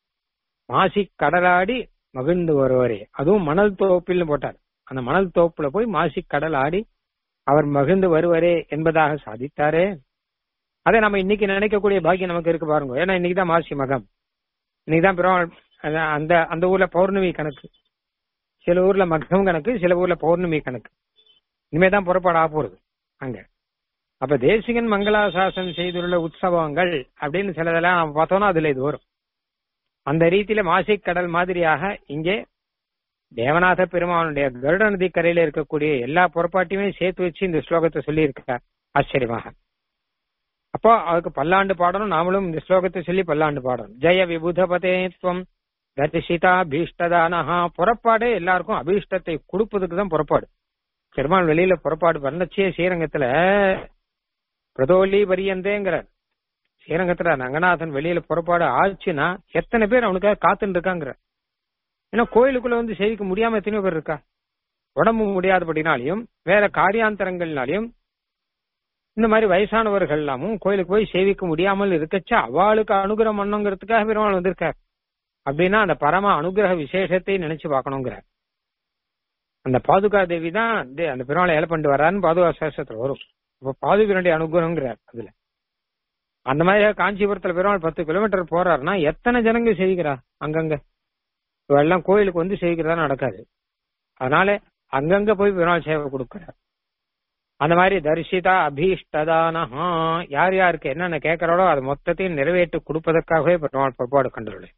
மாசி கடலாடி மகிழ்ந்து வருவரே அதுவும் மணல் தோப்பில் போட்டார் அந்த மணல் தோப்புல போய் மாசி கடல் ஆடி அவர் மகிழ்ந்து வருவரே என்பதாக சாதித்தாரே அதை நம்ம இன்னைக்கு நினைக்கக்கூடிய பாக்கியம் நமக்கு இருக்கு பாருங்க ஏன்னா இன்னைக்கு தான் மாசி மகம் இன்னைக்கு தான் பெருமாள் அந்த அந்த ஊர்ல பௌர்ணமி கணக்கு சில ஊர்ல மகம் கணக்கு சில ஊர்ல பௌர்ணமி கணக்கு இனிமே தான் புறப்பாடு ஆக போறது அங்க அப்ப தேசிகன் மங்களாசாசனம் செய்துள்ள உற்சவங்கள் அப்படின்னு சிலதெல்லாம் நம்ம பார்த்தோம்னா அதுல இது வரும் அந்த ரீதியில மாசிக் கடல் மாதிரியாக இங்கே தேவநாத பெருமானுடைய கருட நதி கரையில இருக்கக்கூடிய எல்லா புறப்பாட்டையுமே சேர்த்து வச்சு இந்த ஸ்லோகத்தை சொல்லி இருக்கார் ஆச்சரியமாக அப்போ அதுக்கு பல்லாண்டு பாடணும் நாமளும் இந்த ஸ்லோகத்தை சொல்லி பல்லாண்டு பாடணும் ஜெய விபுதபதேத்வம் தரிசிதா பீஷ்டதானஹா புறப்பாடே எல்லாருக்கும் அபீஷ்டத்தை கொடுப்பதுக்கு தான் புறப்பாடு பெருமாள் வெளியில புறப்பாடு பண்ணச்சே ஸ்ரீரங்கத்துல பிரதோலி பரியந்தேங்கிறார் ஸ்ரீரங்கத்துல ரங்கநாதன் வெளியில புறப்பாடு ஆச்சுன்னா எத்தனை பேர் அவனுக்காக காத்துட்டு இருக்காங்கிற ஏன்னா கோயிலுக்குள்ள வந்து சேவிக்க முடியாம எத்தனையோ பேர் இருக்கா உடம்பு முடியாதபடினாலையும் வேற காரியாந்தரங்கள்னாலையும் இந்த மாதிரி வயசானவர்கள் எல்லாமும் கோயிலுக்கு போய் சேவிக்க முடியாமல் இருக்கச்சா அவளுக்கு அனுகிரகம் பண்ணுங்கிறதுக்காக பெருமாள் வந்திருக்கார் அப்படின்னா அந்த பரம அனுகிரக விசேஷத்தை நினைச்சு பார்க்கணுங்கிறார் அந்த பாதுகா தேவி தான் தே- அந்த பெருமாளை ஏல பண்ணிட்டு வர்றாருன்னு பாதுகா சாஸ்திரத்துல வரும் அப்ப பாதுகனுடைய அனுகிரகங்கிறார் அதுல அந்த மாதிரி காஞ்சிபுரத்துல பெருமாள் பத்து கிலோமீட்டர் போறாருன்னா எத்தனை ஜனங்க சேவிக்கிறா அங்கங்க இவெல்லாம் கோயிலுக்கு வந்து சேவிக்கிறதா நடக்காது அதனால அங்கங்க போய் பெருமாள் சேவை கொடுக்கிறார் அந்த மாதிரி தரிசிதா அபீஷ்டதானஹா யார் யாருக்கு என்னென்ன கேட்கிறாரோ அது மொத்தத்தையும் நிறைவேற்றி கொடுப்பதற்காகவே பெருமாள் புறப்பாடு கண்டுள்ளது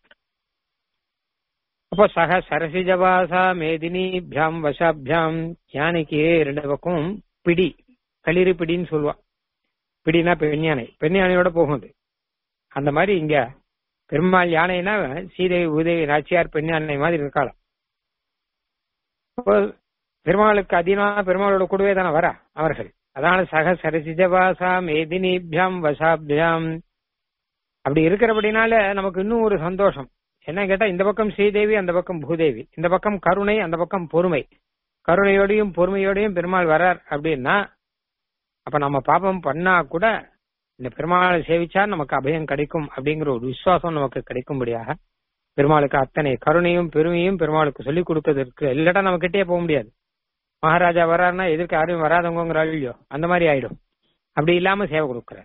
அப்போ சக சரசிஜவாசா மேதினிபியாம் வசாபியாம் யானைக்கு ரெண்டு பக்கம் பிடி களிறு பிடின்னு சொல்லுவா பிடினா பெண் யானை பெண் யானையோட போகும் அது அந்த மாதிரி இங்க பெருமாள் யானைனா சீதை உதவி நாச்சியார் பெண் யானை மாதிரி இருக்காளாம் அப்போ பெருமாளுக்கு அதிகமாக பெருமாளோட கூடவே தானே வரா அவர்கள் அதனால சக சரசிஜவாசா மேதினிபியாம் வசாபியாம் அப்படி இருக்கிறபடினால நமக்கு இன்னும் ஒரு சந்தோஷம் என்ன கேட்டா இந்த பக்கம் ஸ்ரீதேவி அந்த பக்கம் பூதேவி இந்த பக்கம் கருணை அந்த பக்கம் பொறுமை கருணையோடையும் பொறுமையோடையும் பெருமாள் வரார் அப்படின்னா அப்ப நம்ம பாபம் பண்ணா கூட இந்த பெருமாளை சேவிச்சா நமக்கு அபயம் கிடைக்கும் அப்படிங்கிற ஒரு விசுவாசம் நமக்கு கிடைக்கும்படியாக பெருமாளுக்கு அத்தனை கருணையும் பெருமையும் பெருமாளுக்கு சொல்லிக் கொடுக்கறதுக்கு இல்லாட்டா நம்ம கிட்டே போக முடியாது மகாராஜா வர்றாருன்னா எதிர்க்க யாரும் வராதவங்கிற இல்லையோ அந்த மாதிரி ஆயிடும் அப்படி இல்லாம சேவை கொடுக்கிறார்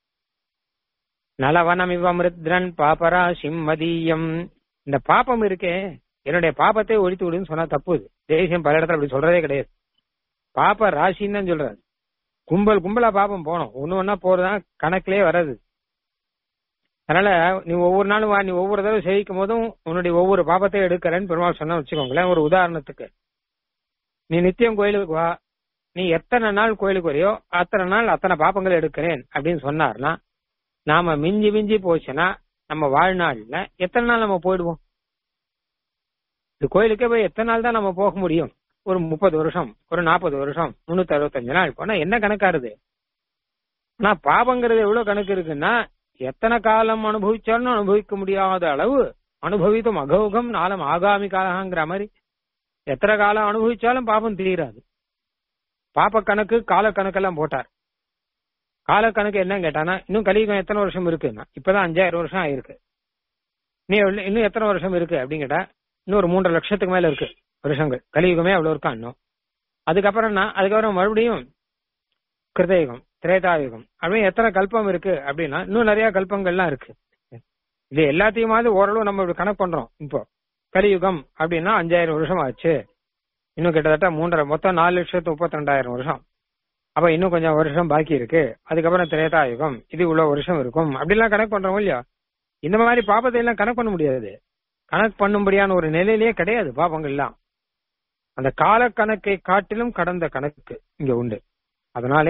நலவனமிவ மிருத்ரன் பாபரா சிம்மதீயம் இந்த பாப்பம் இருக்கே என்னுடைய பாப்பத்தை ஒழித்து விடுன்னு சொன்னா தப்பு இது தேசியம் பல இடத்துல அப்படி சொல்றதே கிடையாது பாப்ப ராசின்னு தான் சொல்றாரு கும்பல் கும்பலா பாப்பம் போனோம் ஒண்ணு ஒன்னா போறதுதான் கணக்கிலே வராது அதனால நீ ஒவ்வொரு நாளும் வா நீ ஒவ்வொரு தடவை சேவிக்கும் போதும் உன்னுடைய ஒவ்வொரு பாப்பத்தை எடுக்கிறேன்னு பெருமாள் சொன்னா வச்சுக்கோங்களேன் ஒரு உதாரணத்துக்கு நீ நித்தியம் கோயிலுக்கு வா நீ எத்தனை நாள் கோயிலுக்கு வரையோ அத்தனை நாள் அத்தனை பாப்பங்களை எடுக்கிறேன் அப்படின்னு சொன்னார்னா நாம மிஞ்சி மிஞ்சி போச்சுன்னா நம்ம வாழ்நாள்ல எத்தனை நாள் நம்ம போயிடுவோம் இந்த கோயிலுக்கே போய் எத்தனை நாள் தான் நம்ம போக முடியும் ஒரு முப்பது வருஷம் ஒரு நாற்பது வருஷம் முன்னூத்தி அறுபத்தஞ்சு நாள் போனா என்ன கணக்காருது ஆனா பாபங்கிறது எவ்வளவு கணக்கு இருக்குன்னா எத்தனை காலம் அனுபவிச்சாலும் அனுபவிக்க முடியாத அளவு அனுபவித்தும் அகௌகம் நாளம் ஆகாமி காலங்கிற மாதிரி எத்தனை காலம் அனுபவிச்சாலும் பாபம் தீராது பாப்ப கணக்கு கால கணக்கெல்லாம் போட்டார் கால கணக்கு என்ன கேட்டானா இன்னும் கலியுகம் எத்தனை வருஷம் இருக்குன்னா இப்பதான் அஞ்சாயிரம் வருஷம் ஆயிருக்கு நீ எவ்வளவு- இன்னும் எத்தனை வருஷம் இருக்கு அப்படின்னு கேட்டா இன்னும் ஒரு மூன்றரை லட்சத்துக்கு மேல இருக்கு வருஷங்கள் கலியுகமே அவ்வளவு இருக்கா இன்னும் அதுக்கப்புறம் என்ன அதுக்கப்புறம் மறுபடியும் கிருதயுகம் திரேதாயுகம் அப்படின்னு எத்தனை கல்பம் இருக்கு அப்படின்னா இன்னும் நிறைய கல்பங்கள்லாம் இருக்கு இது எல்லாத்தையுமாவது ஓரளவு நம்ம இப்படி கணக்கு பண்றோம் இப்போ கலியுகம் அப்படின்னா அஞ்சாயிரம் வருஷம் ஆச்சு இன்னும் கிட்டத்தட்ட மூன்றரை மொத்தம் நாலு லட்சத்து முப்பத்தி ரெண்டாயிரம் வருஷம் அப்ப இன்னும் கொஞ்சம் வருஷம் பாக்கி இருக்கு அதுக்கப்புறம் திரேதாயுகம் இது இவ்வளவு வருஷம் இருக்கும் அப்படிலாம் கணக்கு பண்றோம் இல்லையா இந்த மாதிரி பாப்பத்தை எல்லாம் கணக்கு பண்ண முடியாது கணக்கு பண்ணும்படியான ஒரு நிலையிலேயே கிடையாது பாப்பங்கள்லாம் அந்த கால கணக்கை காட்டிலும் கடந்த கணக்கு இங்க உண்டு அதனாலே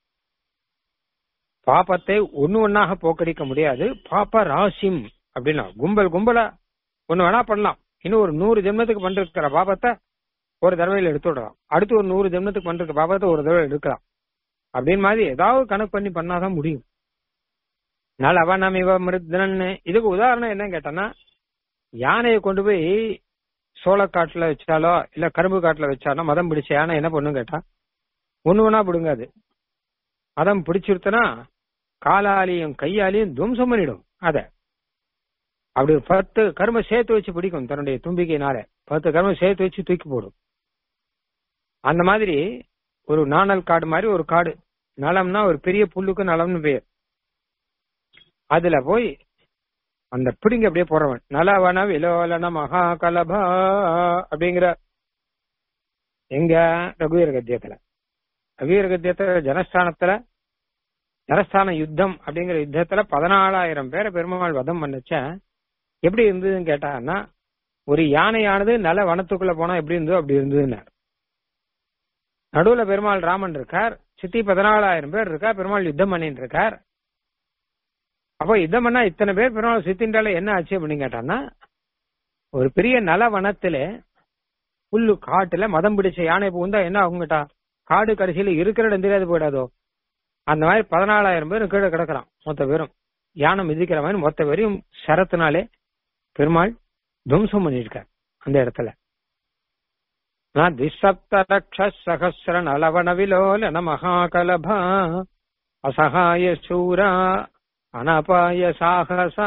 பாப்பத்தை ஒண்ணு ஒன்னாக போக்கடிக்க முடியாது பாப்ப ராசிம் அப்படின்னா கும்பல் கும்பலா ஒண்ணு வேணா பண்ணலாம் இன்னும் ஒரு நூறு ஜென்மத்துக்கு பண்ற பாபத்தை ஒரு தடவையில எடுத்து விடலாம் அடுத்து ஒரு நூறு ஜென்மத்துக்கு பண்ற பாபத்தை ஒரு தடவை எடுக்கலாம் அப்படின்னு மாதிரி ஏதாவது கணக்கு பண்ணி பண்ணாதான் முடியும் நலவனம் இவ மிருத்னன் இதுக்கு உதாரணம் என்ன கேட்டனா யானையை கொண்டு போய் சோளக்காட்டுல வச்சாலோ இல்ல கரும்பு காட்டுல வச்சாலோ மதம் பிடிச்ச யானை என்ன பண்ணும் கேட்டா ஒண்ணு ஒண்ணா பிடுங்காது மதம் பிடிச்சிருத்தனா காலாலையும் கையாலையும் துவம்சம் பண்ணிடும் அத அப்படி ஒரு பத்து கரும்பை சேர்த்து வச்சு பிடிக்கும் தன்னுடைய தும்பிக்கையினால பத்து கரும்பை சேர்த்து வச்சு தூக்கி போடும் அந்த மாதிரி ஒரு நாணல் காடு மாதிரி ஒரு காடு நலம்னா ஒரு பெரிய புல்லுக்கு நலம்னு பேர் அதுல போய் அந்த பிடிங்க அப்படியே போறவன் நலவன விலோலன மகா கலபா அப்படிங்கிற எங்க ரகுவீர கத்தியத்துல ரகுவீர கத்தியத்துல ஜனஸ்தானத்துல ஜனஸ்தான யுத்தம் அப்படிங்கிற யுத்தத்துல பதினாலாயிரம் பேரை பெருமாள் வதம் பண்ணுச்ச எப்படி இருந்ததுன்னு கேட்டான்னா ஒரு யானையானது நல்ல வனத்துக்குள்ள போனா எப்படி இருந்ததோ அப்படி இருந்ததுன்னார் நடுவுல பெருமாள் ராமன் இருக்கார் சுத்தி பதினாலாயிரம் பேர் இருக்கா பெருமாள் யுத்தம் பண்ணிட்டு இருக்கார் அப்போ யுத்தம் பண்ணா இத்தனை பேர் பெருமாள் சுத்தின்றால என்ன ஆச்சு அப்படின்னு கேட்டான்னா ஒரு பெரிய நல வனத்துல புல்லு காட்டுல மதம் பிடிச்ச யானை பூந்தா என்ன ஆகுங்கட்டா காடு கடைசியில இருக்கிற இடம் தெரியாது போயிடாதோ அந்த மாதிரி பதினாலாயிரம் பேரும் கீழே கிடக்குறான் மொத்த பேரும் யானை மிதிக்கிற மாதிரி மொத்த பேரையும் சரத்தினாலே பெருமாள் துவம்சம் பண்ணிருக்கார் அந்த இடத்துல நான் திசப்தரக்ஷ சகசிர நலவன விலோலன மகாகலபா அசகாய சூரா அனபாய சாகசா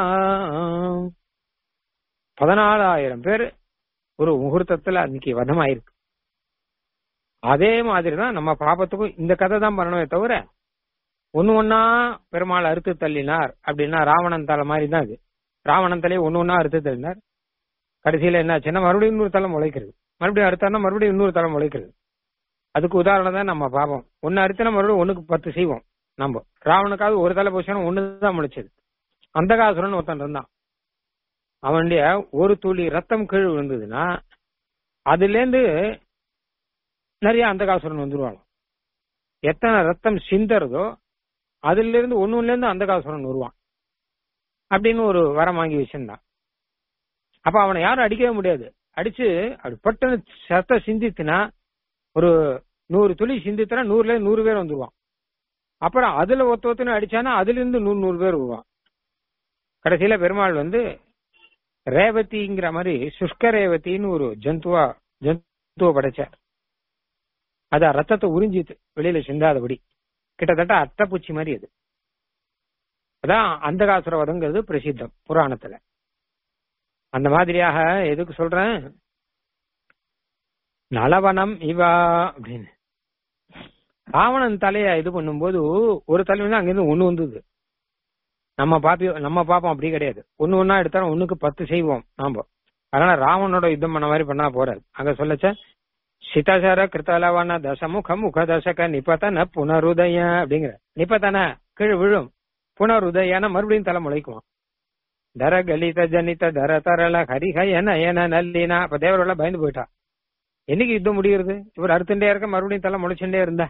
பதினாலாயிரம் பேர் ஒரு முகூர்த்தத்துல அன்னைக்கு வதமாயிருக்கு அதே மாதிரிதான் நம்ம பாபத்துக்கும் இந்த கதை தான் பண்ணணுமே தவிர ஒன்னு ஒன்னா பெருமாள் அறுத்து தள்ளினார் அப்படின்னா ராவணன் தலை மாதிரி தான் இது ராவணன் தலையை ஒன்னு ஒன்னா அறுத்து தள்ளினார் கடைசியில என்ன ஆச்சுன்னா மறுபடியும் இன்னொரு தலை முளைக்கிறது மறுபடியும் அறுத்தானா மறுபடியும் இன்னொரு தலை முளைக்கிறது அதுக்கு உதாரணம் தான் நம்ம பாப்போம் ஒன்னு அறுத்தினா மறுபடியும் ஒண்ணுக்கு பத்து செய்வோம் நம்ம ராவனுக்காவது ஒரு தலை போச்சுன்னா ஒண்ணு தான் முளைச்சது அந்த காசுரன் ஒருத்தன் இருந்தான் அவனுடைய ஒரு துளி ரத்தம் கீழ் விழுந்ததுன்னா அதுல இருந்து நிறைய அந்த காசுரன் வந்துருவாங்க எத்தனை ரத்தம் சிந்தறதோ அதுல இருந்து ஒண்ணுல இருந்து அந்த காசுரன் வருவான் அப்படின்னு ஒரு வரம் வாங்கி வச்சிருந்தான் அப்ப அவனை யாரும் அடிக்கவே முடியாது அடிச்சு அப்படி பட்டுன்னு சத்த சிந்தித்துனா ஒரு நூறு துளி சிந்தித்தனா நூறுல இருந்து நூறு பேர் வந்துருவான் அப்புறம் அதுல ஒத்த ஒத்துன்னு அடிச்சானா அதுல இருந்து நூறு நூறு பேர் வருவான் கடைசியில பெருமாள் வந்து ரேவதிங்கிற மாதிரி சுஷ்க ரேவதின்னு ஒரு ஜந்துவா ஜந்துவ படைச்சார் அது ரத்தத்தை உறிஞ்சித்து வெளியில சிந்தாதபடி கிட்டத்தட்ட அட்டப்பூச்சி மாதிரி அது அதான் அந்தகாசுரவதங்கிறது பிரசித்தம் புராணத்துல அந்த மாதிரியாக எதுக்கு சொல்றேன் நலவனம் இவா அப்படின்னு ராவணன் தலைய இது பண்ணும்போது ஒரு தலை வந்து அங்கிருந்து ஒண்ணு வந்தது நம்ம பாப்பி நம்ம பாப்போம் அப்படி கிடையாது ஒண்ணு ஒன்னா எடுத்தாலும் ஒண்ணுக்கு பத்து செய்வோம் நாம அதனால ராவனோட யுத்தம் பண்ண மாதிரி பண்ணா போறாது அங்க சொல்லச்ச சிதாசார கிருத்தலவான தசமுக முக தசக நிபத்தன புனருதய அப்படிங்கிற நிபத்தன கீழே விழும் புனருதயன மறுபடியும் தலை முளைக்குவான் தர கலித ஜனித தர தரல ஹரிஹய நயன நல்லினா அப்ப தேவரெல்லாம் பயந்து போயிட்டா என்னைக்கு யுத்தம் முடிகிறது இவர் அறுத்துட்டே இருக்க மறுபடியும் தலை முளைச்சுட்டே இருந்தா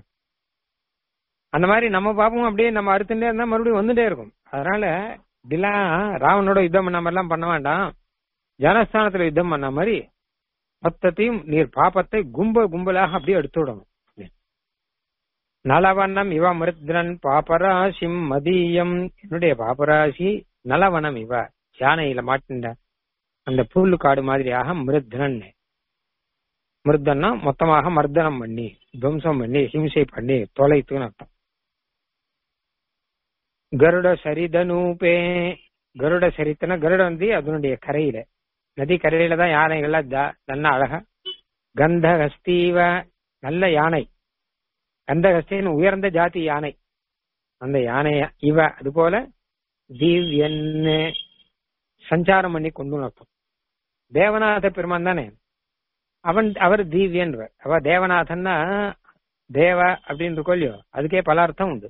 அந்த மாதிரி நம்ம பாப்போம் அப்படியே நம்ம அறுத்துட்டே இருந்தா மறுபடியும் வந்துட்டே இருக்கும் அதனால இப்படிலாம் ராவனோட யுத்தம் பண்ண மாதிரிலாம் பண்ண வேண்டாம் ஜனஸ்தானத்துல யுத்தம் பண்ண மாதிரி மொத்தத்தையும் நீர் பாப்பத்தை கும்ப கும்பலாக அப்படியே எடுத்து விடணும் நலவண்ணம் இவ மிருத்ரன் பாபராசிம் மதியம் என்னுடைய பாபராசி நலவனம் இவ யானையில மாட்டின்ற அந்த புல்லு காடு மாதிரியாக மிருத்ரன் மிருத்தன்னா மொத்தமாக மர்தனம் பண்ணி துவம்சம் பண்ணி ஹிம்சை பண்ணி தொலைத்துன்னு அர்த்தம் கருட சரிதனூபே கருட சரித்தன கருட வந்து அதனுடைய கரையில நதி கரையில தான் யானைகள்லாம் நல்ல அழகா கந்தஹஸ்தீவ நல்ல யானை கந்தஹஸ்தின்னு உயர்ந்த ஜாதி யானை அந்த யானைய இவ அது போல தீவ்யன் சஞ்சாரம் பண்ணி கொண்டு அர்த்தம் தேவநாத பெருமான் தானே அவன் அவர் தீவ்யன்றவர் அவ தேவநாதன்னா தேவ அப்படின்னு இருக்கோ இல்லையோ அதுக்கே பல அர்த்தம் உண்டு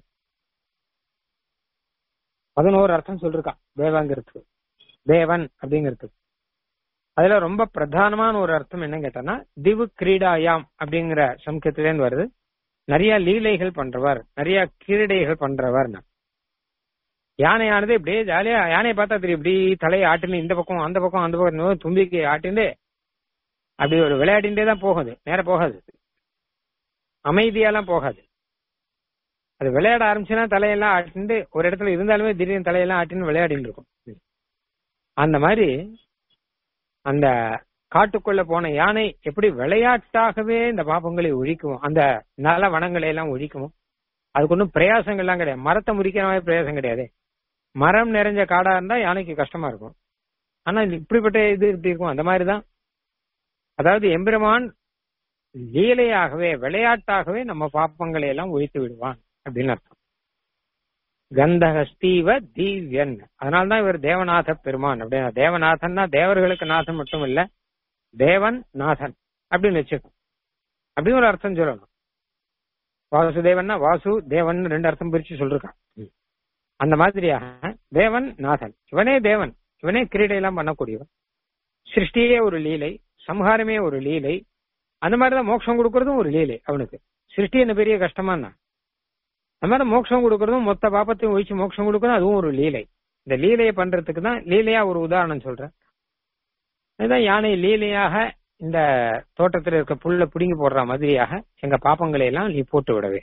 பதினோரு அர்த்தம் சொல்லிருக்கான் தேவங்கிறதுக்கு தேவன் அப்படிங்கிறதுக்கு அதுல ரொம்ப பிரதானமான ஒரு அர்த்தம் என்ன கேட்டோம்னா திவு கிரீடாயாம் அப்படிங்கிற சம்கத்திலேருந்து வருது நிறைய லீலைகள் பண்றவர் நிறைய கிரீடைகள் பண்றவர் யானையானது இப்படியே ஜாலியா யானையை பார்த்தா தெரியும் இப்படி தலையை ஆட்டுன்னு இந்த பக்கம் அந்த பக்கம் அந்த பக்கம் தும்பிக்கை ஆட்டிண்டு அப்படி ஒரு விளையாடிண்டே தான் போகுது நேர போகாது அமைதியாலாம் போகாது அது விளையாட ஆரம்பிச்சுன்னா தலையெல்லாம் ஆட்டிண்டு ஒரு இடத்துல இருந்தாலுமே திடீர்னு தலையெல்லாம் ஆட்டின்னு விளையாடிட்டு இருக்கும் அந்த மாதிரி அந்த காட்டுக்குள்ள போன யானை எப்படி விளையாட்டாகவே இந்த பாப்பங்களை ஒழிக்கும் அந்த நல வனங்களை எல்லாம் ஒழிக்கும் அதுக்கு ஒன்றும் பிரயாசங்கள்லாம் கிடையாது மரத்தை முறிக்கிற மாதிரி பிரயாசம் கிடையாது மரம் நிறைஞ்ச காடா இருந்தா யானைக்கு கஷ்டமா இருக்கும் ஆனா இப்படிப்பட்ட இது இப்படி இருக்கும் அந்த மாதிரிதான் அதாவது எம்பெருமான் லீலையாகவே விளையாட்டாகவே நம்ம பாப்பங்களை எல்லாம் ஒழித்து விடுவான் அப்படின்னு அர்த்தம் கந்தகஸ்தீவ தீவ்யன் அதனால்தான் இவர் தேவநாத பெருமான் அப்படின்னா தேவநாதன்னா தேவர்களுக்கு நாதன் மட்டும் இல்ல தேவன் நாதன் அப்படின்னு வச்சுக்கணும் அப்படின்னு ஒரு அர்த்தம் சொல்லணும் வாசுதேவன்னா வாசு தேவன் ரெண்டு அர்த்தம் பிரிச்சு சொல்லிருக்கான் அந்த மாதிரியாக தேவன் நாதன் இவனே தேவன் இவனே கிரீடையெல்லாம் பண்ணக்கூடியவன் சிருஷ்டியே ஒரு லீலை சம்ஹாரமே ஒரு லீலை அந்த மாதிரிதான் மோட்சம் கொடுக்கறதும் ஒரு லீலை அவனுக்கு சிருஷ்டி என்ன பெரிய கஷ்டமா என்ன அந்த மாதிரி மோட்சம் கொடுக்கறதும் மொத்த பாப்பத்தையும் ஒழிச்சு மோட்சம் கொடுக்கறதும் அதுவும் ஒரு லீலை இந்த லீலையை பண்றதுக்கு தான் லீலையா ஒரு உதாரணம் சொல்றேன் அதுதான் யானை லீலையாக இந்த தோட்டத்தில் இருக்க புல்ல புடுங்கி போடுற மாதிரியாக எங்க பாப்பங்களை எல்லாம் நீ போட்டு விடவே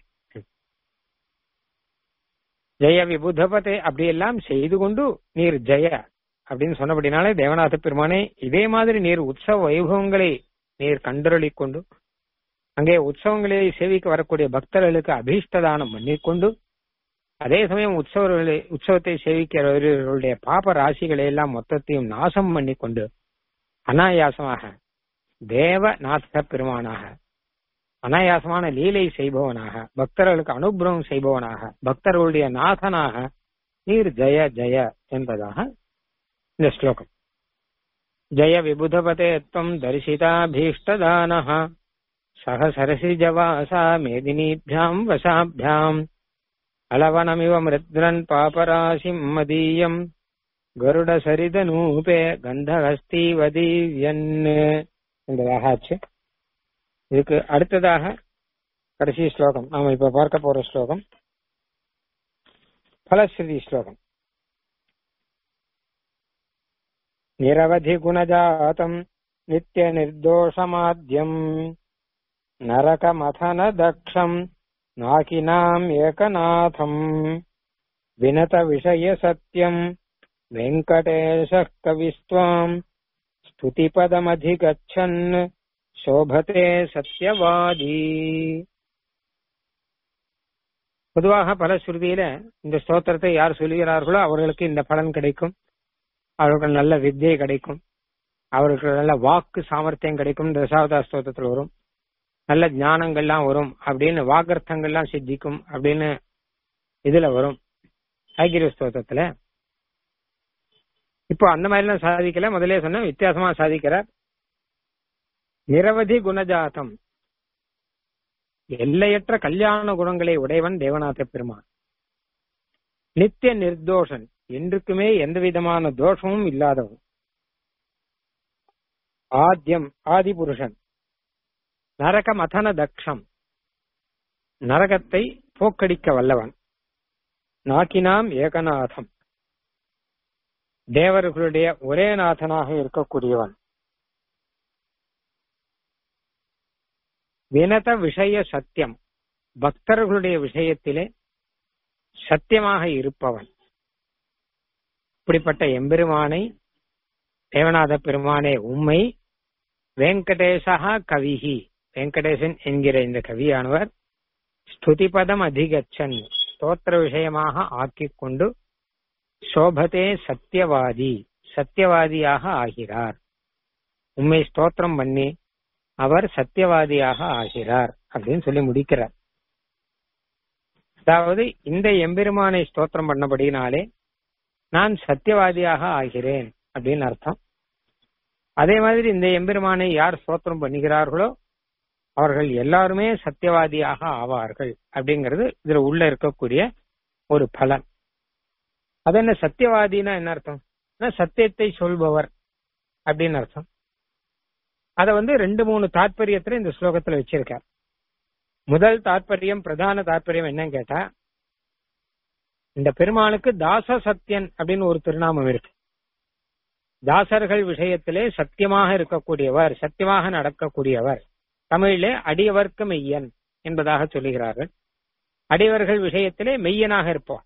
ஜெய விபுதபதே அப்படியெல்லாம் செய்து கொண்டு நீர் ஜெய அப்படின்னு சொன்னபடினாலே தேவநாத பெருமானே இதே மாதிரி நீர் உற்சவ வைபவங்களை நீர் கண்டருளிக் கொண்டு அங்கே உற்சவங்களை சேவிக்க வரக்கூடிய பக்தர்களுக்கு அபீஷ்டதானம் பண்ணிக்கொண்டு அதே சமயம் உற்சவர்களை உற்சவத்தை சேவிக்கிறவர்களுடைய பாப ராசிகளை எல்லாம் மொத்தத்தையும் நாசம் பண்ணி கொண்டு அனாயாசமாக தேவநாத பெருமானாக அனாயாசமான லீலை செய்பவனாக பக்தர்களுக்கு அனுகிரகம் செய்பவனாக பக்தர்களுடைய நாதனாக நீர் ஜெய ஜெய என்பதாக இந்த ஸ்லோகம் ஜெய விபுதபதே त्वम् दर्शिताभीष्टदानः सह सरसिजवासा मेदिनीभ्याम् वशाभ्याम् अलवनमिव मृद्रन् पापराशिम् मदीयम् கருடசரிதனூபே கந்தஹஸ்தீவதீவ்யன் என்பதாக ஆச்சு இதுக்கு அடுத்ததாக கடைசி ஸ்லோகம் நாம இப்ப பார்க்க போற ஸ்லோகம் பலஸ்ருதி ஸ்லோகம் நிரவதி குணஜாதம் நித்திய நிர்தோஷமாத்யம் நரகமதன தக்ஷம் நாகினாம் ஏகநாதம் வினத விஷய சத்தியம் வெங்கடேஷः கவிஸ்வாம் ஸ்துதிபதமதிகச்சன் சோபதே சத்யவாதி பொதுவாக பல ஸ்ருதியில இந்த ஸ்தோத்திரத்தை யார் சொல்லுகிறார்களோ அவர்களுக்கு இந்த பலன் கிடைக்கும் அவர்களுக்கு நல்ல வித்தியை கிடைக்கும் அவர்களுக்கு நல்ல வாக்கு சாமர்த்தியம் கிடைக்கும் தசாவதா ஸ்தோத்திரத்தில் வரும் நல்ல ஞானங்கள்லாம் வரும் அப்படின்னு வாக்கர்த்தங்கள்லாம் சித்திக்கும் அப்படின்னு இதுல வரும் ஐகிரி ஸ்தோத்திரத்துல இப்போ அந்த மாதிரி எல்லாம் சாதிக்கல முதலே சொன்ன வித்தியாசமா சாதிக்கிறார் நிரவதி குணஜாத்தம் எல்லையற்ற கல்யாண குணங்களை உடையவன் தேவநாத பெருமான் நித்திய நிர்தோஷன் என்றுக்குமே எந்த விதமான தோஷமும் இல்லாதவன் ஆத்யம் ஆதி புருஷன் நரக மதன தக்ஷம் நரகத்தை போக்கடிக்க வல்லவன் நாக்கினாம் ஏகநாதம் தேவர்களுடைய ஒரே நாதனாக இருக்கக்கூடியவன் வினத விஷய சத்தியம் பக்தர்களுடைய விஷயத்திலே சத்தியமாக இருப்பவன் இப்படிப்பட்ட எம்பெருமானை தேவநாத பெருமானே உண்மை வெங்கடேசா கவிஹி வெங்கடேசன் என்கிற இந்த கவியானவர் ஸ்துதிபதம் அதிகச்சன் ஸ்தோத்திர விஷயமாக ஆக்கிக் கொண்டு சோபதே சத்தியவாதி சத்தியவாதியாக ஆகிறார் உண்மை ஸ்தோத்திரம் பண்ணி அவர் சத்தியவாதியாக ஆகிறார் அப்படின்னு சொல்லி முடிக்கிறார் அதாவது இந்த எம்பெருமானை ஸ்தோத்திரம் பண்ணபடினாலே நான் சத்தியவாதியாக ஆகிறேன் அப்படின்னு அர்த்தம் அதே மாதிரி இந்த எம்பெருமானை யார் ஸ்தோத்திரம் பண்ணுகிறார்களோ அவர்கள் எல்லாருமே சத்தியவாதியாக ஆவார்கள் அப்படிங்கிறது இதுல உள்ள இருக்கக்கூடிய ஒரு பலன் அது என்ன சத்தியவாதினா என்ன அர்த்தம் சத்தியத்தை சொல்பவர் அப்படின்னு அர்த்தம் அத வந்து ரெண்டு மூணு தாற்பயத்துல இந்த ஸ்லோகத்துல வச்சிருக்கார் முதல் தாற்பயம் பிரதான தாற்பயம் என்னன்னு கேட்டா இந்த பெருமானுக்கு தாச சத்தியன் அப்படின்னு ஒரு திருநாமம் இருக்கு தாசர்கள் விஷயத்திலே சத்தியமாக இருக்கக்கூடியவர் சத்தியமாக நடக்கக்கூடியவர் தமிழிலே அடியவர்க்கு மெய்யன் என்பதாக சொல்லுகிறார்கள் அடியவர்கள் விஷயத்திலே மெய்யனாக இருப்போம்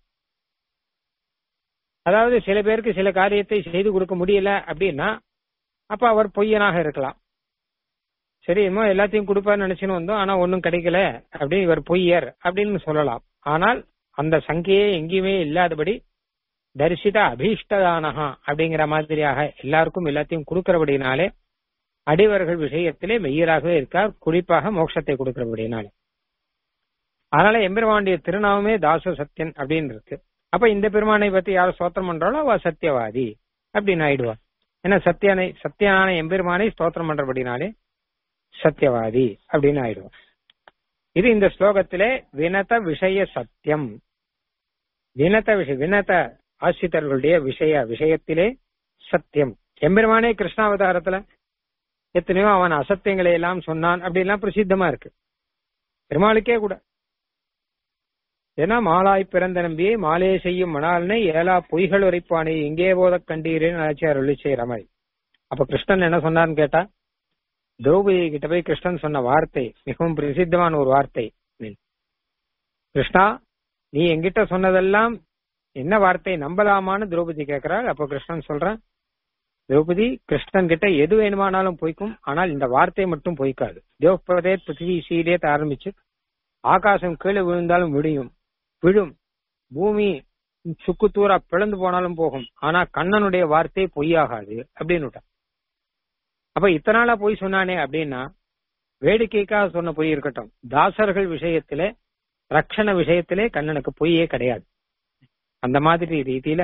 அதாவது சில பேருக்கு சில காரியத்தை செய்து கொடுக்க முடியல அப்படின்னா அப்ப அவர் பொய்யனாக இருக்கலாம் சரி இன்னும் எல்லாத்தையும் கொடுப்பான்னு நினைச்சுன்னு வந்தோம் ஆனா ஒன்னும் கிடைக்கல அப்படி இவர் பொய்யர் அப்படின்னு சொல்லலாம் ஆனால் அந்த சங்கையே எங்கேயுமே இல்லாதபடி தரிசித அபீஷ்டதானகா அப்படிங்கிற மாதிரியாக எல்லாருக்கும் எல்லாத்தையும் கொடுக்கிறபடினாலே அடிவர்கள் விஷயத்திலே மெய்யராகவே இருக்கார் குறிப்பாக மோட்சத்தை கொடுக்கிறபடினாலே அதனால எம்பெருமானுடைய திருநாமமே தாச சத்தியன் அப்படின்னு இருக்கு அப்ப இந்த பெருமானை பத்தி யார் ஸ்தோத்திரம் பண்றாளோ அவ சத்தியவாதி அப்படின்னு ஆயிடுவா ஏன்னா சத்தியனை சத்தியனான எம்பெருமானை ஸ்தோத்திரம் பண்றபடினாலே சத்தியவாதி அப்படின்னு ஆயிடுவோம் இது இந்த ஸ்லோகத்திலே வினத விஷய சத்தியம் வினத விஷய வினத ஆசிரியர்களுடைய விஷய விஷயத்திலே சத்தியம் எம்பெருமானே கிருஷ்ணாவதாரத்துல எத்தனையோ அவன் அசத்தியங்களை எல்லாம் சொன்னான் அப்படிலாம் பிரசித்தமா இருக்கு பெருமாளுக்கே கூட ஏன்னா மாலாய் பிறந்த நம்பியே மாலே செய்யும் மணாலனை ஏலா பொய்கள் உரைப்பானே எங்கே போதக் கண்டீரேன்னு ஆச்சியார் ஒளி செய்யற மாதிரி அப்ப கிருஷ்ணன் என்ன சொன்னார்னு கேட்டா திரௌபதி கிட்ட போய் கிருஷ்ணன் சொன்ன வார்த்தை மிகவும் பிரசித்தமான ஒரு வார்த்தை கிருஷ்ணா நீ என்கிட்ட சொன்னதெல்லாம் என்ன வார்த்தை நம்பலாமான்னு திரௌபதி கேட்கிறாள் அப்ப கிருஷ்ணன் சொல்றான் திரௌபதி கிருஷ்ணன் கிட்ட எது வேணுமானாலும் பொய்க்கும் ஆனால் இந்த வார்த்தை மட்டும் பொய்க்காது தேவப்பதே பிருத்திவி சீடே ஆரம்பிச்சு ஆகாசம் கீழே விழுந்தாலும் விடியும் விழும் பூமி சுக்குத்தூரா பிளந்து போனாலும் போகும் ஆனா கண்ணனுடைய வார்த்தை பொய்யாகாது அப்படின்னு விட்டான் அப்ப இத்தனை நாளா பொய் சொன்னானே அப்படின்னா வேடிக்கைக்காக சொன்ன பொய் இருக்கட்டும் தாசர்கள் விஷயத்திலே ரக்ஷண விஷயத்திலே கண்ணனுக்கு பொய்யே கிடையாது அந்த மாதிரி ரீதியில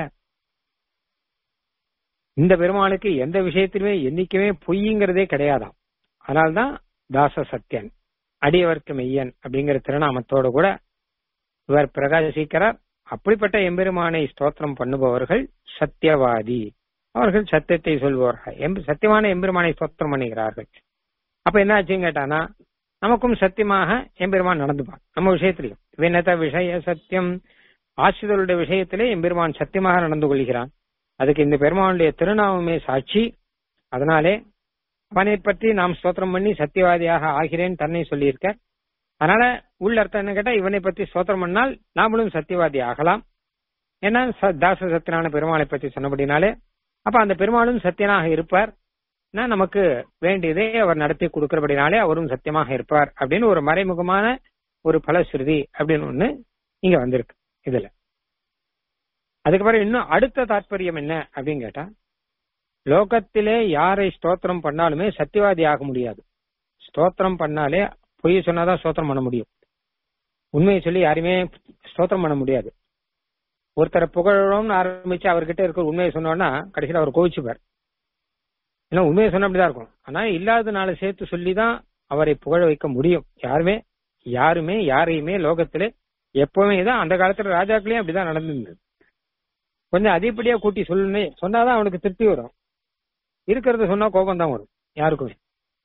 இந்த பெருமானுக்கு எந்த விஷயத்திலுமே என்னைக்குமே பொய்ங்கிறதே கிடையாதாம் அதனால்தான் தாச சத்யன் அடியவர்க்கு மெய்யன் அப்படிங்கிற திருநாமத்தோடு கூட இவர் பிரகாசிக்கிறார் அப்படிப்பட்ட எம்பெருமானை ஸ்தோத்திரம் பண்ணுபவர்கள் சத்தியவாதி அவர்கள் சத்தியத்தை சொல்பவர்கள் எம் சத்தியமான எம்பெருமானை ஸ்தோத்திரம் பண்ணுகிறார்கள் அப்ப என்ன ஆச்சுன்னு கேட்டானா நமக்கும் சத்தியமாக எம்பெருமான் நடந்துப்பான் நம்ம விஷயத்திலையும் வினத விஷய சத்தியம் ஆசிரியருடைய விஷயத்திலே எம்பெருமான் சத்தியமாக நடந்து கொள்கிறான் அதுக்கு இந்த பெருமானுடைய திருநாமமே சாட்சி அதனாலே அவனை பற்றி நாம் ஸ்தோத்திரம் பண்ணி சத்தியவாதியாக ஆகிறேன் தன்னை சொல்லியிருக்க அதனால உள்ள அர்த்தம் என்ன கேட்டா இவனை பற்றி ஸ்தோத்திரம் பண்ணால் நாமளும் சத்தியவாதி ஆகலாம் ஏன்னா ச- தாச சத்தியனான பெருமாளை பற்றி சொன்னபடினாலே அப்ப அந்த பெருமாளும் சத்தியனாக இருப்பார் நான் நமக்கு வேண்டியதை அவர் நடத்தி கொடுக்கிறபடினாலே அவரும் சத்தியமாக இருப்பார் அப்படின்னு ஒரு மறைமுகமான ஒரு பலஸ்ருதி அப்படின்னு ஒண்ணு இங்க வந்திருக்கு இதுல அதுக்கப்புறம் இன்னும் அடுத்த தாற்பயம் என்ன அப்படின்னு கேட்டா லோகத்திலே யாரை ஸ்தோத்திரம் பண்ணாலுமே சத்தியவாதி ஆக முடியாது ஸ்தோத்திரம் பண்ணாலே பொய் சொன்னாதான் ஸ்தோத்திரம் பண்ண முடியும் உண்மையை சொல்லி யாருமே ஸ்தோத்திரம் பண்ண முடியாது ஒருத்தரை புகழணும்னு ஆரம்பிச்சு அவர்கிட்ட இருக்கிற உண்மையை சொன்னோம்னா கடைசியில் அவர் கோவிச்சுப்பார் ஏன்னா உண்மையை சொன்ன அப்படிதான் இருக்கும் ஆனா இல்லாத நாளை சேர்த்து சொல்லிதான் அவரை புகழ வைக்க முடியும் யாருமே யாருமே யாரையுமே லோகத்திலே எப்பவுமே தான் அந்த காலத்துல ராஜாக்களையும் அப்படிதான் நடந்திருந்தது கொஞ்சம் அதிகப்படியா கூட்டி சொல்லணும் சொன்னாதான் அவனுக்கு திருப்தி வரும் இருக்கிறத சொன்னா கோபம் தான் வரும் யாருக்குமே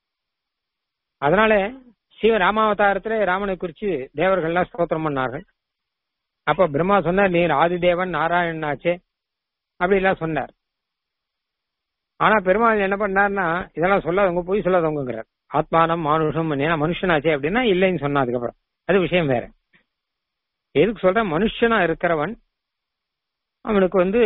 அதனால சிவ ராமாவதாரத்துல ராமனை குறிச்சு தேவர்கள்லாம் ஸ்தோத்திரம் பண்ணார்கள் அப்ப பிரம்மா சொன்னார் நீர் ஆதிதேவன் நாராயணன் ஆச்சே அப்படி எல்லாம் சொன்னார் ஆனா பெருமாள் என்ன பண்ணார்னா இதெல்லாம் சொல்லாதவங்க பொய் சொல்லாதவங்கிறார் ஆத்மானம் மானுஷம் ஏன்னா மனுஷனாச்சே அப்படின்னா இல்லைன்னு சொன்னா அதுக்கப்புறம் அது விஷயம் வேற எதுக்கு சொல்றேன் மனுஷனா இருக்கிறவன் அவனுக்கு வந்து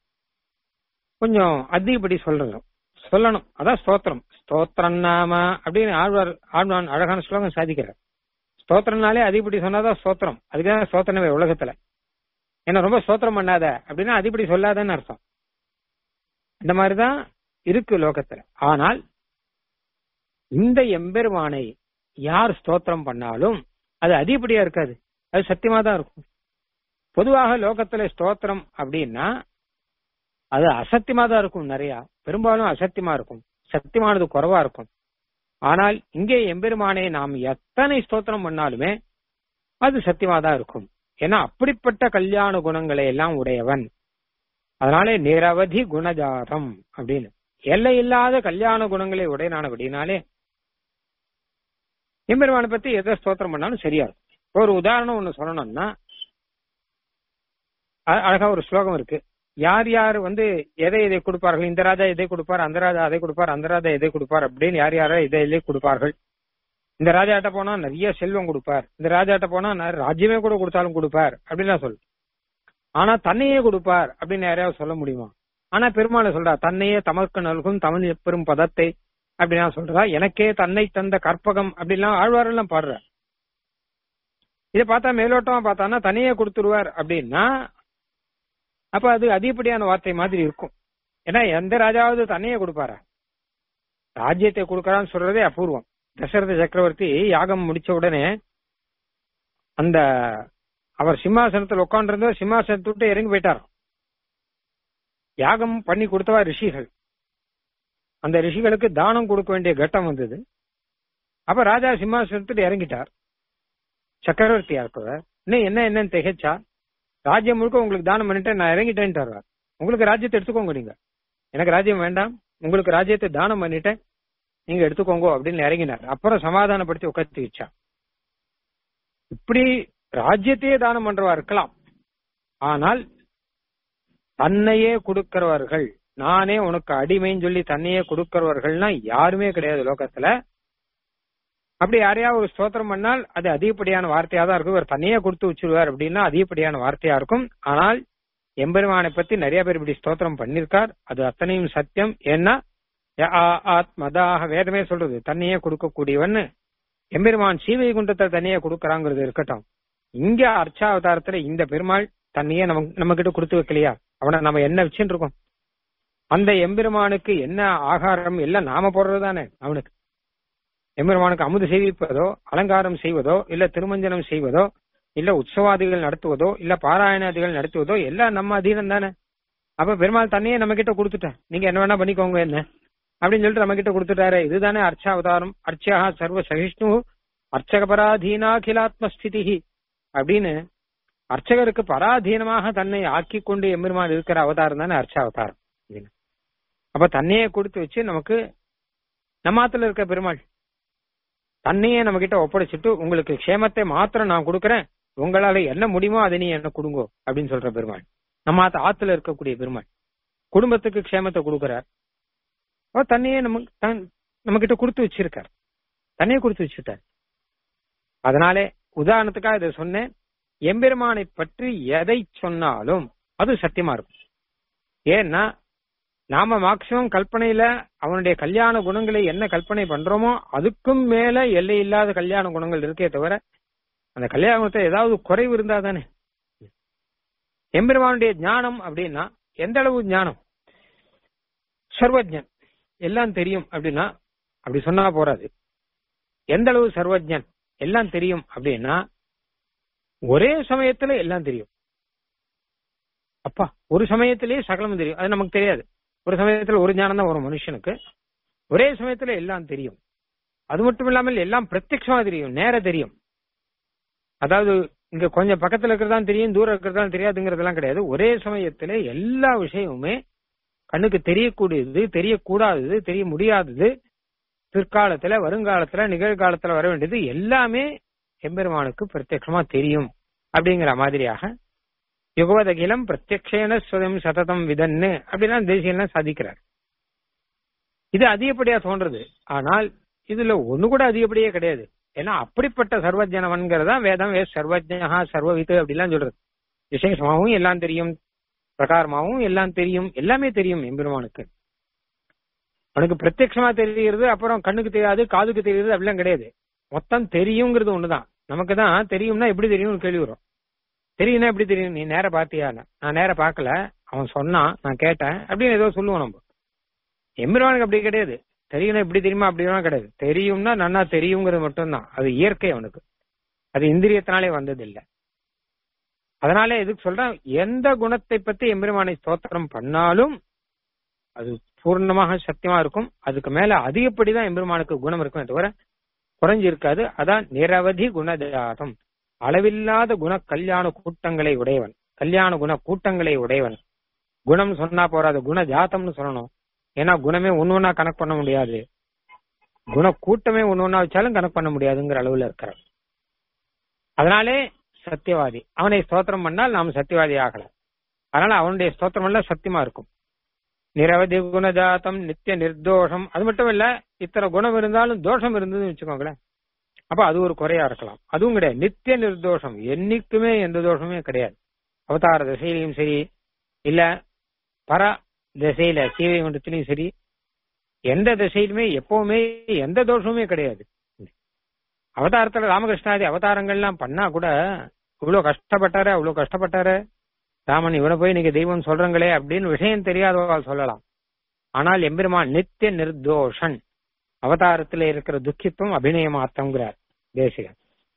கொஞ்சம் அதிகப்படி சொல்றோம் சொல்லணும் அதான் ஸ்தோத்திரம் ஸ்தோத்திரம் நாம அப்படின்னு ஆழ்வார் ஆழ்வான் அழகான ஸ்லோகம் சாதிக்கிறார் ஸ்தோத்திரம்னாலே அதிகப்படி சொன்னாதான் ஸ்தோத்திரம் அதுக்காக ஸ்தோத்திரமே உலகத்துல என்ன ரொம்ப ஸ்தோத்திரம் பண்ணாத அப்படின்னா அதிகப்படி சொல்லாதன்னு அர்த்தம் இந்த மாதிரிதான் இருக்கு லோகத்துல ஆனால் இந்த எம்பெருமானை யார் ஸ்தோத்திரம் பண்ணாலும் அது அதிகப்படியா இருக்காது அது சத்தியமா தான் இருக்கும் பொதுவாக லோகத்துல ஸ்தோத்திரம் அப்படின்னா அது அசத்தியமா தான் இருக்கும் நிறைய பெரும்பாலும் அசத்தியமா இருக்கும் சத்தியமானது குறைவா இருக்கும் ஆனால் இங்கே எம்பெருமானை நாம் எத்தனை ஸ்தோத்திரம் பண்ணாலுமே அது சத்தியமா தான் இருக்கும் ஏன்னா அப்படிப்பட்ட கல்யாண குணங்களை எல்லாம் உடையவன் அதனாலே நிரவதி குணஜாதம் அப்படின்னு எல்லை இல்லாத கல்யாண குணங்களை உடையனானபடினாலே எம்பெருமானை பத்தி எதை ஸ்தோத்திரம் பண்ணாலும் சரியா இருக்கும் இப்ப ஒரு உதாரணம் ஒண்ணு சொல்லணும்னா அ- அழகா ஒரு ஸ்லோகம் இருக்கு யார் யார் வந்து எதை எதை கொடுப்பார்கள் இந்த ராஜா இதை கொடுப்பார் அந்த ராஜா அதை கொடுப்பார் அந்த ராஜா இதை கொடுப்பார் அப்படின்னு யார் யாரா இதை இதை கொடுப்பார்கள் இந்த ராஜாட்ட போனா நிறைய செல்வம் கொடுப்பார் இந்த ராஜாட்ட போனா ந- ராஜ்யமே கூட கொடுத்தாலும் கொடுப்பார் அப்படின்லாம் சொல்லு ஆனா தன்னையே கொடுப்பார் அப்படின்னு யாரையாவது சொல்ல முடியுமா ஆனா பெருமாளை சொல்றா தன்னையே தமக்கு நல்கும் தமிழ் பெரும் பதத்தை அப்படின்னா சொல்றா எனக்கே தன்னை தந்த கற்பகம் அப்படின்லாம் ஆழ்வாரெல்லாம் பாடுற இதை பார்த்தா மேலோட்டமா பார்த்தானா தனியே கொடுத்துருவார் அப்படின்னா அப்ப அது அதிகப்படியான வார்த்தை மாதிரி இருக்கும் ஏன்னா எந்த ராஜாவது தன்னையே கொடுப்பாரா ராஜ்யத்தை கொடுக்கறான்னு சொல்றதே அபூர்வம் தசரத சக்கரவர்த்தி யாகம் முடிச்ச உடனே அந்த அவர் சிம்மாசனத்தில் உட்கார்ந்து சிம்மாசனத்தை விட்டு இறங்கி போயிட்டார் யாகம் பண்ணி கொடுத்தவா ரிஷிகள் அந்த ரிஷிகளுக்கு தானம் கொடுக்க வேண்டிய கட்டம் வந்தது அப்ப ராஜா சிம்மாசனத்தில் இறங்கிட்டார் சக்கரவர்த்தியா இருக்கவர் இன்னும் என்ன என்னன்னு திகைச்சா ராஜ்யம் முழுக்க உங்களுக்கு தானம் பண்ணிட்டு நான் இறங்கிட்டேன்ட்டு வருவார் உங்களுக்கு ராஜ்யத்தை எடுத்துக்கோங்க நீங்க எனக்கு ராஜ்யம் வேண்டாம் உங்களுக்கு ராஜ்யத்தை தானம் பண்ணிட்டேன் நீங்க எடுத்துக்கோங்க அப்படின்னு இறங்கினார் அப்புறம் சமாதானப்படுத்தி உட்காந்து வச்சா இப்படி ராஜ்யத்தையே தானம் பண்றவா இருக்கலாம் ஆனால் தன்னையே கொடுக்கிறவர்கள் நானே உனக்கு அடிமைன்னு சொல்லி தன்னையே கொடுக்கிறவர்கள்னா யாருமே கிடையாது லோகத்துல அப்படி யாரையாவது ஒரு ஸ்தோத்திரம் பண்ணால் அது அதிகப்படியான வார்த்தையா தான் இருக்கும் இவர் தன்னையே கொடுத்து வச்சிருவார் அப்படின்னா அதிகப்படியான வார்த்தையா இருக்கும் ஆனால் எம்பெருமானை பத்தி நிறைய பேர் இப்படி ஸ்தோத்திரம் பண்ணிருக்கார் அது அத்தனையும் சத்தியம் ஏன்னா ஆத்மதாக வேதமே சொல்றது தன்னையே கொடுக்கக்கூடியவன்னு எம்பெருமான் சீவைகுண்டத்தை தனியே கொடுக்கறாங்கிறது இருக்கட்டும் இங்க அர்ச்சாவதாரத்துல இந்த பெருமாள் தன்னையே நம்ம நம்ம கிட்ட கொடுத்து வைக்கலையா அவனை நம்ம என்ன வச்சுட்டு இருக்கோம் அந்த எம்பெருமானுக்கு என்ன ஆகாரம் எல்லாம் நாம போடுறது தானே அவனுக்கு எம்பெருமானுக்கு அமுது செய்விப்பதோ அலங்காரம் செய்வதோ இல்ல திருமஞ்சனம் செய்வதோ இல்ல உற்சவாதிகள் நடத்துவதோ இல்ல பாராயணாதிகள் நடத்துவதோ எல்லாம் நம்ம அதீனம் தானே அப்ப பெருமாள் தன்னையே நம்ம கிட்ட கொடுத்துட்டேன் நீங்க என்ன வேணா பண்ணிக்கோங்க என்ன அப்படின்னு சொல்லிட்டு நம்ம கிட்ட கொடுத்துட்டாரு இதுதானே அர்ச்சாவதாரம் அர்ச்சா சர்வ சகிஷ்ணு அர்ச்சக பராதீனா கிலாத்மஸ்திதி அப்படின்னு அர்ச்சகருக்கு பராதீனமாக தன்னை ஆக்கி கொண்டு எம்பெருமான் இருக்கிற அவதாரம் தானே அர்ச்சாவதாரம் அப்படின்னு. அப்ப தன்னையே கொடுத்து வச்சு நமக்கு நம்மாத்துல இருக்க பெருமாள் தன்னையே நம்ம கிட்ட ஒப்படைச்சிட்டு உங்களுக்கு க்ஷேமத்தை மாத்திரம் நான் கொடுக்கறேன் உங்களால என்ன முடியுமோ அதை நீ என்ன கொடுங்கோ அப்படின்னு சொல்ற பெருமாள் நம்ம ஆத்து- ஆத்துல இருக்கக்கூடிய பெருமாள் குடும்பத்துக்கு க்ஷேமத்தை கொடுக்கிறார் அவர் தன்னையே நம்ம தன் நம்ம கிட்ட கொடுத்து வச்சிருக்கார் தன்னையே கொடுத்து வச்சுட்டார் அதனாலே உதாரணத்துக்காக இதை சொன்னேன் எம்பெருமானை பற்றி எதை சொன்னாலும் அது சத்தியமா இருக்கும் ஏன்னா நாம மேக்சிமம் கல்பனையில அவனுடைய கல்யாண குணங்களை என்ன கல்பனை பண்றோமோ அதுக்கும் மேல எல்லை இல்லாத கல்யாண குணங்கள் இருக்கே தவிர அந்த கல்யாண குணத்தை ஏதாவது குறைவு இருந்தா தானே எம்பெருமானுடைய ஞானம் அப்படின்னா எந்த அளவு ஞானம் சர்வஜன் எல்லாம் தெரியும் அப்படின்னா அப்படி சொன்னா போறாது எந்த அளவு சர்வஜன் எல்லாம் தெரியும் அப்படின்னா ஒரே சமயத்துல எல்லாம் தெரியும் அப்பா ஒரு சமயத்திலேயே சகலம் தெரியும் அது நமக்கு தெரியாது ஒரு சமயத்துல ஒரு ஞானம் தான் வரும் மனுஷனுக்கு ஒரே சமயத்துல எல்லாம் தெரியும் அது மட்டும் இல்லாமல் எல்லாம் பிரத்யட்சமா தெரியும் நேர தெரியும் அதாவது இங்க கொஞ்சம் பக்கத்துல இருக்கிறதா தெரியும் தூரம் இருக்கிறதா தெரியாதுங்கிறதெல்லாம் கிடையாது ஒரே சமயத்துல எல்லா விஷயமுமே கண்ணுக்கு தெரியக்கூடியது தெரியக்கூடாதது தெரிய முடியாதது பிற்காலத்துல வருங்காலத்துல நிகழ்காலத்துல வர வேண்டியது எல்லாமே எம்பெருமானுக்கு பிரத்யட்சமா தெரியும் அப்படிங்கிற மாதிரியாக யுகவதகிலம் பிரத்யக்ஷேன ஸ்வதம் சததம் விதன்னு அப்படிலாம் தேசியெல்லாம் சாதிக்கிறார் இது அதிகப்படியா தோன்றது ஆனால் இதுல ஒண்ணு கூட அதிகப்படியே கிடையாது ஏன்னா அப்படிப்பட்ட சர்வஜனவன்கிறதா வேதம் வே சர்வஜனா சர்வவித்து அப்படிலாம் சொல்றது விசேஷமாவும் எல்லாம் தெரியும் பிரகாரமாவும் எல்லாம் தெரியும் எல்லாமே தெரியும் எம்பெருமானுக்கு அவனுக்கு பிரத்யட்சமா தெரிகிறது அப்புறம் கண்ணுக்கு தெரியாது காதுக்கு தெரியுது அப்படிலாம் கிடையாது மொத்தம் தெரியுங்கிறது ஒண்ணுதான் நமக்கு தான் தெரியும்னா எப்படி தெரியும்னு கேள்வி வரும் தெரியும்னா எப்படி தெரியும் நீ நேர பாத்தியா நான் நேர பார்க்கல அவன் சொன்னான் நான் கேட்டேன் அப்படின்னு ஏதோ சொல்லுவோம் நம்ம எம்பெருமானுக்கு அப்படி கிடையாது தெரியும்னா எப்படி தெரியுமா அப்படிலாம் கிடையாது தெரியும்னா நன்னா தெரியுங்கிறது மட்டும்தான் அது இயற்கை அவனுக்கு அது இந்திரியத்தினாலே வந்தது இல்ல அதனால எதுக்கு சொல்றேன் எந்த குணத்தை பத்தி எம்பெருமானை ஸ்தோத்திரம் பண்ணாலும் அது பூர்ணமாக சத்தியமா இருக்கும் அதுக்கு மேல அதிகப்படிதான் எம்பெருமானுக்கு குணம் இருக்குமே தவிர குறைஞ்சு இருக்காது அதான் நிரவதி குணஜாதம் அளவில்லாத குண கல்யாண கூட்டங்களை உடையவன் கல்யாண குண கூட்டங்களை உடையவன் குணம் சொன்னா போறாது குண ஜாத்தம்னு சொல்லணும் ஏன்னா குணமே ஒண்ணு ஒண்ணா கணக்கு பண்ண முடியாது குண கூட்டமே ஒண்ணு ஒண்ணா வச்சாலும் கணக்கு பண்ண முடியாதுங்கிற அளவுல இருக்கிறார் அதனாலே சத்தியவாதி அவனை ஸ்தோத்திரம் பண்ணால் நாம் சத்தியவாதி ஆகல அதனால அவனுடைய ஸ்தோத்திரம் எல்லாம் சத்தியமா இருக்கும் நிரவதி குணஜாத்தம் நித்திய நிர்தோஷம் அது மட்டும் இல்ல இத்தனை குணம் இருந்தாலும் தோஷம் இருந்ததுன்னு வச்சுக்கோங்களேன் அப்ப அது ஒரு குறையா இருக்கலாம் அதுவும் கிடையாது நித்திய நிர்தோஷம் என்னைக்குமே எந்த தோஷமே கிடையாது அவதார திசையிலையும் சரி இல்ல பர திசையில சீவை மண்டத்திலையும் சரி எந்த திசையிலுமே எப்பவுமே எந்த தோஷமுமே கிடையாது அவதாரத்துல ராமகிருஷ்ணாதி அவதாரங்கள்லாம் பண்ணா கூட இவ்வளவு கஷ்டப்பட்டாரு அவ்வளவு கஷ்டப்பட்டாரு ராமன் இவனை போய் நீங்க தெய்வம் சொல்றங்களே அப்படின்னு விஷயம் தெரியாதவால் சொல்லலாம் ஆனால் எம்பெருமான் நித்திய நிர்தோஷன் அவதாரத்துல இருக்கிற துக்கித்துவம் அபிநயமாத்தம்ங்கிறார் தேசிகன்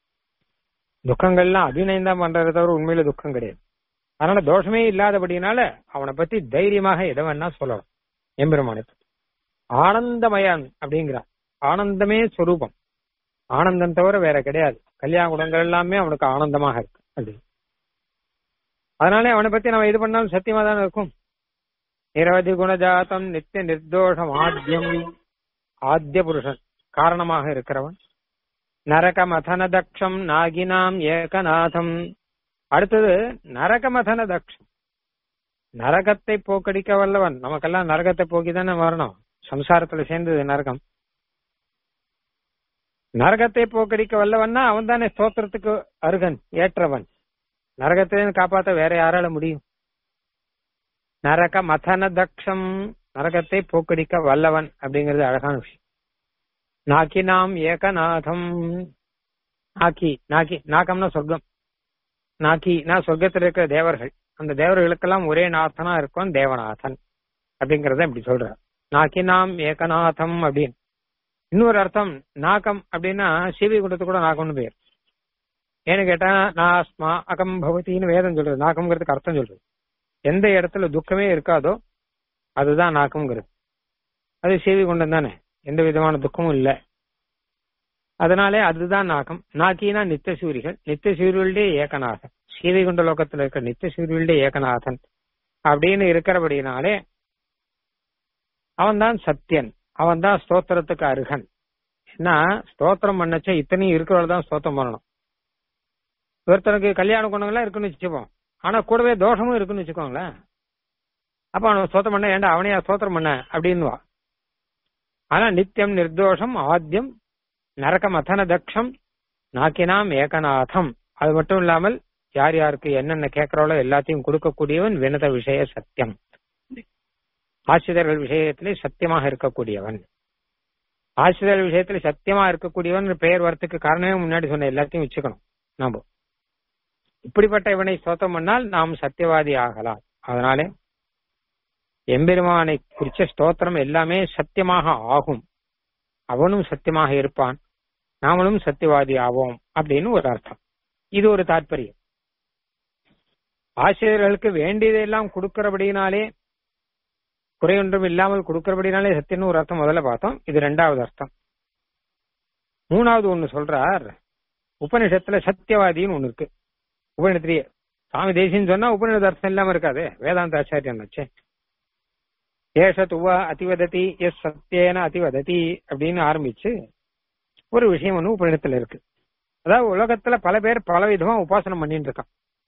துக்கங்கள்லாம் அபிநயம் தான் பண்றதை தவிர உண்மையில துக்கம் கிடையாது அதனால தோஷமே இல்லாதபடினால அவனை பத்தி தைரியமாக எதை வேணா சொல்லலாம் எம்பெருமானை பத்தி ஆனந்தமயான் அப்படிங்கிறார் ஆனந்தமே சொரூபம் ஆனந்தம் தவிர வேற கிடையாது கல்யாண குணங்கள் எல்லாமே அவனுக்கு ஆனந்தமாக இருக்கு அது அதனால அவனை பத்தி நம்ம இது பண்ணாலும் சத்தியமா தானே இருக்கும் நிரவதி குணஜாத்தம் நித்திய நிர்தோஷம் ஆத்தியம் ஆத்திய புருஷன் காரணமாக இருக்கிறவன் நரக மதன தக்ஷம் நாகினாம் ஏகநாதம் அடுத்தது நரக மதன தக்ஷம் நரகத்தை போக்கடிக்க வல்லவன் நமக்கெல்லாம் நரகத்தை போக்கி தானே வரணும் சம்சாரத்துல சேர்ந்தது நரகம் நரகத்தை போக்கடிக்க வல்லவன்னா அவன் தானே ஸ்தோத்திரத்துக்கு அருகன் ஏற்றவன் நரகத்திலிருந்து காப்பாத்த வேற யாரால முடியும் நரக மதன தக்ஷம் நரகத்தை போக்கடிக்க வல்லவன் அப்படிங்கிறது அழகான விஷயம் நாக்கி நாம் ஏகநாதம் நாக்கி நாக்கி நாக்கம்னா சொர்க்கம் நாக்கினா சொர்க்கத்தில் இருக்கிற தேவர்கள் அந்த தேவர்களுக்கெல்லாம் ஒரே நாதனா இருக்கும் தேவநாதன் அப்படிங்கறத இப்படி சொல்றார் நாக்கி நாம் ஏகநாதம் அப்படின்னு இன்னொரு அர்த்தம் நாகம் அப்படின்னா சிவி குண்டத்து கூட நாகம்னு பேர் ஏன்னு கேட்டா நாஸ்மா அகம் பவதின்னு வேதம் சொல்றது நாகம்ங்கிறதுக்கு அர்த்தம் சொல்றது எந்த இடத்துல துக்கமே இருக்காதோ அதுதான் நாக்கம்ங்கிறது அது சேவி குண்டம் தானே எந்த விதமான துக்கமும் இல்லை அதனாலே அதுதான் நாகம் நாக்கினா நித்திய சூரிகள் நித்திய சூரியர்களுடைய ஏகநாதன் சீவைகுண்ட லோகத்துல இருக்கிற நித்திய சூரியர்களுடைய ஏகநாதன் அப்படின்னு இருக்கிறபடினாலே அவன் தான் சத்தியன் அவன் தான் ஸ்தோத்திரத்துக்கு அருகன் ஏன்னா ஸ்தோத்திரம் பண்ணச்ச இத்தனையும் இருக்கிறவள் தான் ஸ்தோத்திரம் பண்ணணும் ஒருத்தனுக்கு கல்யாண குணங்கள்லாம் இருக்குன்னு வச்சுப்போம் ஆனா கூடவே தோஷமும் இருக்குன்னு வச்சுக்கோங்களேன் அப்ப அவன் ஸ்தோத்திரம் பண்ண ஏன்டா அவனையா ஸ்தோத்திரம் பண்ண அப்படின்னுவா ஆனா நித்தியம் நிர்தோஷம் ஆத்தியம் நரக மதன தக்ஷம் நாக்கினாம் ஏகநாதம் அது மட்டும் இல்லாமல் யார் யாருக்கு என்னென்ன கேட்கிறாளோ எல்லாத்தையும் கொடுக்கக்கூடியவன் வினத விஷய சத்தியம் ஆசிரியர்கள் விஷயத்திலே சத்தியமாக இருக்கக்கூடியவன் ஆசிரியர்கள் விஷயத்துல சத்தியமா இருக்கக்கூடியவன் பெயர் வரத்துக்கு காரணமே முன்னாடி சொன்ன எல்லாத்தையும் வச்சுக்கணும் நாம இப்படிப்பட்ட இவனை ஸ்தோத்திரம் பண்ணால் நாம் சத்தியவாதி ஆகலாம் அதனாலே எம்பெருமானை குறிச்ச ஸ்தோத்திரம் எல்லாமே சத்தியமாக ஆகும் அவனும் சத்தியமாக இருப்பான் நாமளும் சத்தியவாதி ஆவோம் அப்படின்னு ஒரு அர்த்தம் இது ஒரு தாற்பயம் ஆசிரியர்களுக்கு வேண்டியதெல்லாம் கொடுக்கிறபடினாலே குறையொன்றும் இல்லாமல் கொடுக்கிறபடினாலே சத்தியம்னு ஒரு அர்த்தம் முதல்ல பார்த்தோம் இது ரெண்டாவது அர்த்தம் மூணாவது ஒண்ணு சொல்றார் உபனிஷத்துல சத்தியவாதின்னு ஒண்ணு இருக்கு உபநிடத்திலேயே சுவாமி தேசின்னு சொன்னா உபநிடத அர்த்தம் இல்லாம இருக்காது வேதாந்த ஆச்சாரியன் வச்சே ஏஷத் உவா அதிவததி எஸ் சத்தியேன அதிவததி அப்படின்னு ஆரம்பிச்சு ஒரு விஷயம் ஒண்ணு உபநிடத்துல இருக்கு அதாவது உலகத்துல பல பேர் பல விதமா உபாசனம் பண்ணிட்டு இருக்கான்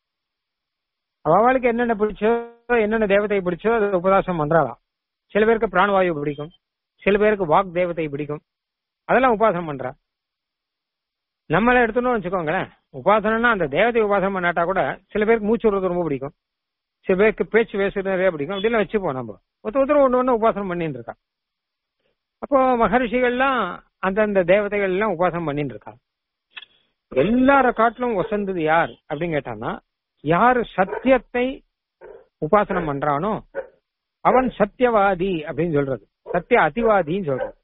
அவளுக்கு என்னென்ன பிடிச்சோ என்னென்ன தேவதை பிடிச்சோ அதை உபதாசம் பண்றாளாம் சில பேருக்கு பிராணவாயு பிடிக்கும் சில பேருக்கு வாக் தேவதை பிடிக்கும் அதெல்லாம் உபாசனம் பண்றா நம்மள எடுத்துன்னு வச்சுக்கோங்களேன் உபாசனம்னா அந்த தேவதை உபாசனம் பண்ணாட்டா கூட சில பேருக்கு மூச்சு விடுறது ரொம்ப பிடிக்கும் சில பேருக்கு பேச்சு பேசுறது நிறைய பிடிக்கும் அப்படிலாம் வச்சுப்போம் நம்ம ஒருத்தர் ஒருத்தர் ஒண்ணு ஒண்ணு உபாசனம் பண்ணிட்டு இருக்கா அப்போ மகரிஷிகள்லாம் அந்தந்த தேவதைகள் எல்லாம் உபாசனம் பண்ணிட்டு இருக்கா எல்லார காட்டிலும் வசந்தது யார் அப்படின்னு கேட்டான்னா யார் சத்தியத்தை உபாசனம் பண்றானோ அவன் சத்தியவாதி அப்படின்னு சொல்றது சத்திய அதிவாதின்னு சொல்றது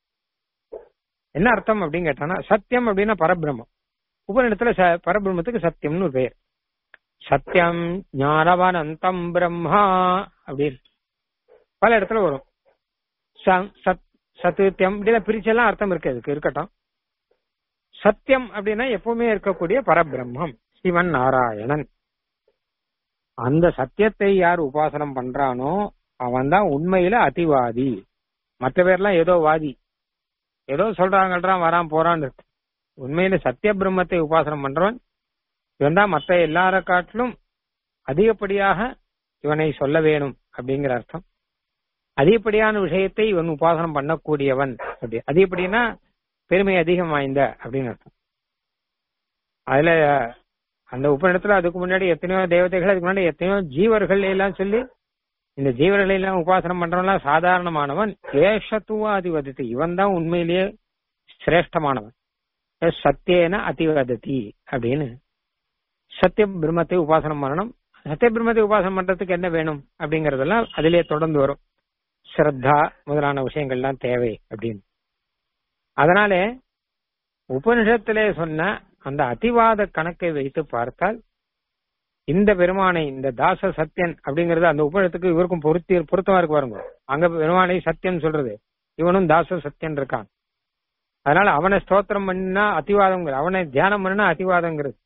என்ன அர்த்தம் அப்படின்னு கேட்டானா சத்தியம் அப்படின்னா பரபிரம்மம் உபநிடத்துல ச- பரபிரம்மத்துக்கு சத்தியம்னு ஒரு பெயர் சத்தியம் ஞானவனந்தம் பிரம்மா அப்படின்னு பல இடத்துல வரும் ச- சத் சத்தியம் இப்படிலாம் பிரிச்செல்லாம் அர்த்தம் இருக்கு அதுக்கு இருக்கட்டும் சத்தியம் அப்படின்னா எப்பவுமே இருக்கக்கூடிய பரபிரம்மம் சிவன் நாராயணன் அந்த சத்தியத்தை யார் உபாசனம் பண்றானோ அவன் தான் உண்மையில அதிவாதி மற்ற பேர்லாம் ஏதோ வாதி ஏதோ சொல்றாங்கள்றான் வரான் போறான்னு இருக்கு உண்மையில சத்திய பிரம்மத்தை உபாசனம் பண்றவன் இவன் தான் மற்ற எல்லார காட்டிலும் அதிகப்படியாக இவனை சொல்ல வேணும் அப்படிங்கிற அர்த்தம் அதிகப்படியான விஷயத்தை இவன் உபாசனம் பண்ணக்கூடியவன் அப்படி அதிகப்படினா பெருமை அதிகம் வாய்ந்த அப்படின்னு அர்த்தம் அதுல அந்த உபநிடத்துல அதுக்கு முன்னாடி எத்தனையோ தேவதைகள் அதுக்கு முன்னாடி எத்தனையோ ஜீவர்கள் எல்லாம் சொல்லி இந்த ஜீவர்களை எல்லாம் உபாசனம் பண்றவன்லாம் சாதாரணமானவன் ஏஷத்துவ அதிவதத்தி இவன் தான் உண்மையிலேயே சிரேஷ்டமானவன் எஸ் சத்தியேன அதிவதத்தி அப்படின்னு சத்திய பிரம்மத்தை உபாசனம் பண்ணணும் சத்திய பிரம்மத்தை உபாசனம் பண்றதுக்கு என்ன வேணும் அப்படிங்கறதெல்லாம் அதிலேயே தொடர்ந்து வரும் ஸ்ரத்தா முதலான விஷயங்கள்லாம் தேவை அப்படின்னு அதனாலே உபனிஷத்திலே சொன்ன அந்த அதிவாத கணக்கை வைத்து பார்த்தால் இந்த பெருமானை இந்த தாச சத்தியன் அப்படிங்கறது அந்த உபநிஷத்துக்கு இவருக்கும் பொருத்தி பொருத்தமா இருக்கு பாருங்க அங்க பெருமானை சத்தியன் சொல்றது இவனும் தாச சத்தியன் இருக்கான் அதனால அவனை ஸ்தோத்திரம் பண்ணா அதிவாதம்ங்கிற அவனை தியானம் பண்ணா அதிவாதங்கிறது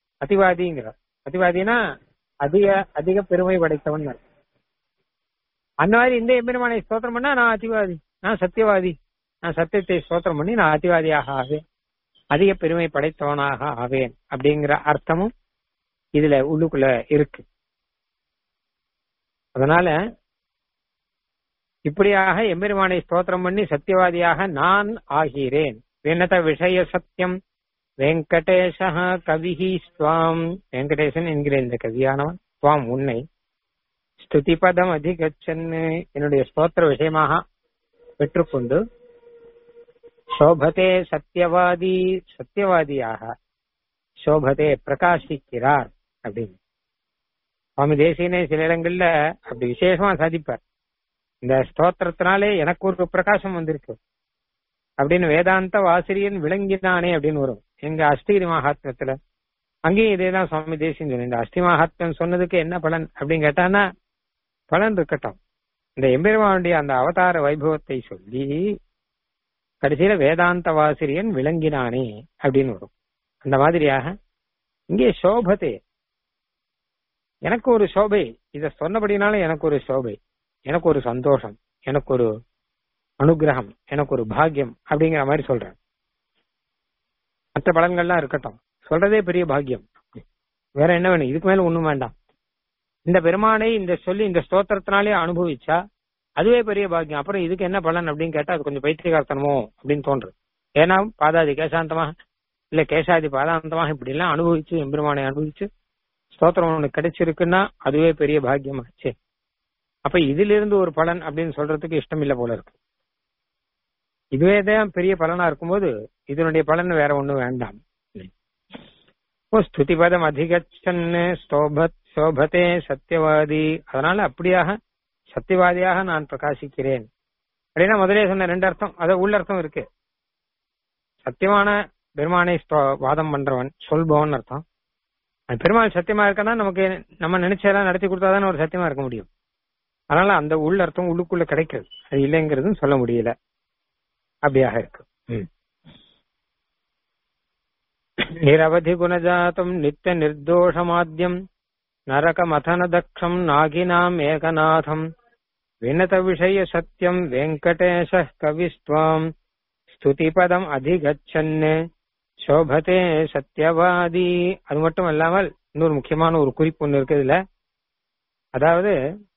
அதிவாதிங்கிற அதிவாதினா அதிக அதிக பெருமை படைத்தவன் அர்த்தம். அந்த மாதிரி இந்த எம்பெருமானை ஸ்தோத்திரம் பண்ணா நான் அதிவாதி நான் சத்தியவாதி நான் சத்தியத்தை ஸ்தோத்திரம் பண்ணி நான் அதிவாதியாக ஆவேன் அதிக பெருமை படைத்தவனாக ஆவேன் அப்படிங்கிற அர்த்தமும் இதுல உள்ளுக்குள்ள இருக்கு அதனால இப்படியாக எம்பெருமானை ஸ்தோத்திரம் பண்ணி சத்தியவாதியாக நான் ஆகிறேன் வினத விஷய சத்தியம் வெங்கடேஷ கவிஹி ஸ்வாம் வெங்கடேசன் என்கிற இந்த கவியானவன் ஸ்வாம் உன்னை ஸ்துதி பதம் அதிகச்சன்னு என்னுடைய ஸ்தோத்திர விஷயமாக பெற்றுக்கொண்டு சோபதே சத்தியவாதி சத்தியவாதியாக சோபதே பிரகாசிக்கிறார் அப்படின்னு சுவாமி தேசியனே சில இடங்கள்ல அப்படி விசேஷமா சாதிப்பார் இந்த ஸ்தோத்திரத்தினாலே எனக்கு ஒரு பிரகாசம் வந்திருக்கு அப்படின்னு வேதாந்த வாசிரியன் விளங்கினானே அப்படின்னு வரும் எங்க அஷ்டகிரி மகாத்மத்துல அங்கேயும் இதேதான் சுவாமி தேசியம் சொன்ன இந்த அஷ்டி மகாத்மன் சொன்னதுக்கு என்ன பலன் அப்படின்னு கேட்டான்னா பலன் இருக்கட்டும் இந்த எம்பெருமானுடைய அந்த அவதார வைபவத்தை சொல்லி கடைசியில வேதாந்த வாசிரியன் விளங்கினானே அப்படின்னு வரும் அந்த மாதிரியாக இங்கே சோபதே எனக்கு ஒரு சோபை இத சொன்னபடினால எனக்கு ஒரு சோபை எனக்கு ஒரு சந்தோஷம் எனக்கு ஒரு அனுகிரகம் எனக்கு ஒரு பாக்கியம் அப்படிங்கிற மாதிரி சொல்றேன் மற்ற பலன்கள்லாம் இருக்கட்டும் சொல்றதே பெரிய பாக்கியம் வேற என்ன வேணும் இதுக்கு மேல ஒண்ணும் வேண்டாம் இந்த பெருமானை இந்த சொல்லி இந்த ஸ்தோத்திரத்தினாலே அனுபவிச்சா அதுவே பெரிய பாக்கியம் அப்புறம் இதுக்கு என்ன பலன் அப்படின்னு கேட்டா அது கொஞ்சம் பைத்தியகார்த்தனமோ அப்படின்னு தோன்றும் ஏன்னா பாதாதி கேசாந்தமாக இல்ல கேசாதி பாதாந்தமாக இப்படி எல்லாம் அனுபவிச்சு எம்பெருமானை அனுபவிச்சு ஸ்தோத்திரம் உனக்கு கிடைச்சிருக்குன்னா அதுவே பெரிய பாக்கியமாச்சு அப்ப இதுல இருந்து ஒரு பலன் அப்படின்னு சொல்றதுக்கு இஷ்டம் இல்ல போல இருக்கு இதுவே தான் பெரிய பலனா இருக்கும்போது இதனுடைய பலன் வேற ஒண்ணும் வேண்டாம் ஓ ஸ்துதிபதம் அதிகச்சன்னு ஸ்தோபத் சோபத்தே சத்தியவாதி அதனால அப்படியாக சத்தியவாதியாக நான் பிரகாசிக்கிறேன் அப்படின்னா முதலே சொன்ன ரெண்டு அர்த்தம் அத உள்ளர்த்தம் இருக்கு சத்தியமான பெருமானை வாதம் பண்றவன் சொல்பவன் அர்த்தம் பெருமாள் சத்தியமா இருக்கனா நமக்கு நம்ம நினைச்சதெல்லாம் நடத்தி கொடுத்தாதானே ஒரு சத்தியமா இருக்க முடியும் அதனால அந்த உள்ள அர்த்தம் உள்ளுக்குள்ள கிடைக்கிறது அது இல்லைங்கிறதும் சொல்ல முடியல அப்படியாக இருக்கு நிரவதி குணஜாத்தம் நித்திய நிர்தோஷமாத்தியம் நரகமதன தக்ஷம் நாகினாம் ஏகநாதம் வினத விஷய சத்தியம் வெங்கடேஷ கவிஸ்துவாம் ஸ்துதிபதம் அதிகச்சன்னு சோபதே சத்தியவாதி அது மட்டும் இல்லாமல் இன்னொரு முக்கியமான ஒரு குறிப்பு ஒண்ணு இருக்கு இதுல அதாவது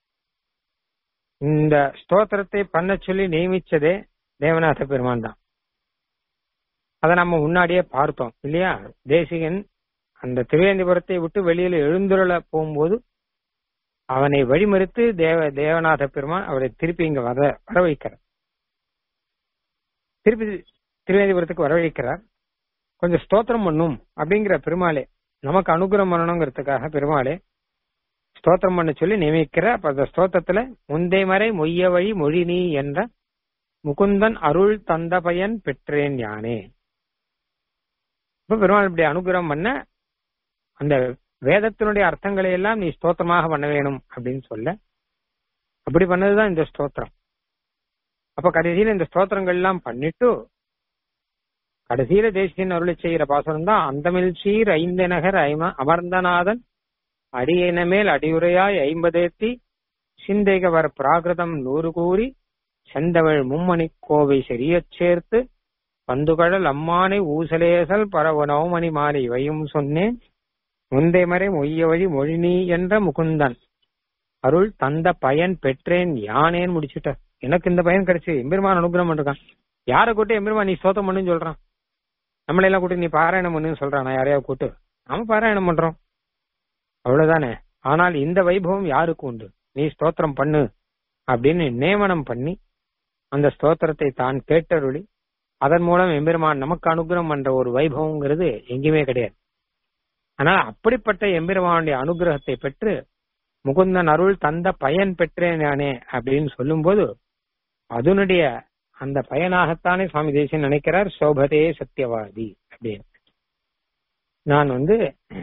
இந்த ஸ்தோத்திரத்தை பண்ண சொல்லி நியமிச்சதே தேவநாத பெருமான் தான் அதை நம்ம முன்னாடியே பார்த்தோம் இல்லையா தேசிகன் அந்த திருவேந்திபுரத்தை விட்டு வெளியில எழுந்துருள போகும்போது அவனை வழிமறித்து தேவ தேவநாத பெருமான் அவரை திருப்பி இங்க வர வர வைக்கிறார் திருப்பி திருவேந்திபுரத்துக்கு வரவழைக்கிறார் கொஞ்சம் ஸ்தோத்திரம் பண்ணும் அப்படிங்கிற பெருமாளே நமக்கு அனுகிரகம் பண்ணணுங்கிறதுக்காக பெருமாளே ஸ்தோத்திரம் பண்ண சொல்லி நியமிக்கிற அப்ப அந்த ஸ்தோத்திரத்துல முந்தை மறை மொய்ய வழி மொழி நீ என்ற முகுந்தன் அருள் தந்த பயன் பெற்றேன் யானே இப்ப பெருமாள் இப்படி அனுகிரகம் பண்ண அந்த வேதத்தினுடைய அர்த்தங்களை எல்லாம் நீ ஸ்தோத்திரமாக பண்ண வேணும் அப்படின்னு சொல்ல அப்படி பண்ணதுதான் இந்த ஸ்தோத்திரம் அப்ப கடைசியில இந்த ஸ்தோத்திரங்கள் எல்லாம் பண்ணிட்டு கடைசியில தேசியன் அருளை செய்கிற பாசனம் தான் அந்தமில் சீர் ஐந்த நகர் ஐம அமர்ந்தநாதன் அடியின மேல் அடியுரையாய் ஐம்பதேத்தி சிந்தைகவர் பிராகிருதம் நூறு கூறி செந்தவள் மும்மணி கோவை சரியச் சேர்த்து பந்துகழல் அம்மானை ஊசலேசல் பரவ நவமணி மாலை இவையும் சொன்னேன் முந்தை மறை மொய்ய வழி மொழினி என்ற முகுந்தன் அருள் தந்த பயன் பெற்றேன் யானேன்னு முடிச்சுட்ட எனக்கு இந்த பயன் கிடைச்சு எம்பெருமான் அனுகிரகம் பண்ணிருக்கான் யாரை கூட்டு எம்பெருமான் நீ சோத்தம் பண்ணுன்னு சொல்றான் நம்மளை எல்லாம் கூட்டு நீ பாராயணம் பண்ணுன்னு சொல்றான் யாரையாவது கூட்டு நாம பாராயணம் பண்றோம் அவ்வளவுதானே ஆனால் இந்த வைபவம் யாருக்கு உண்டு நீ ஸ்தோத்திரம் பண்ணு அப்படின்னு நியமனம் பண்ணி அந்த ஸ்தோத்திரத்தை தான் கேட்டருளி அதன் மூலம் எம்பெருமான் நமக்கு அனுகிரகம் பண்ற ஒரு வைபவங்கிறது எங்கேயுமே கிடையாது ஆனால் அப்படிப்பட்ட எம்பெருமானுடைய அனுகிரகத்தை பெற்று முகுந்தன் அருள் தந்த பயன் பெற்றேன் நானே அப்படின்னு சொல்லும்போது அதனுடைய அந்த பயனாகத்தானே சுவாமி தேசியன் நினைக்கிறார் சோபதே சத்தியவாதி அப்படின்னு நான் வந்து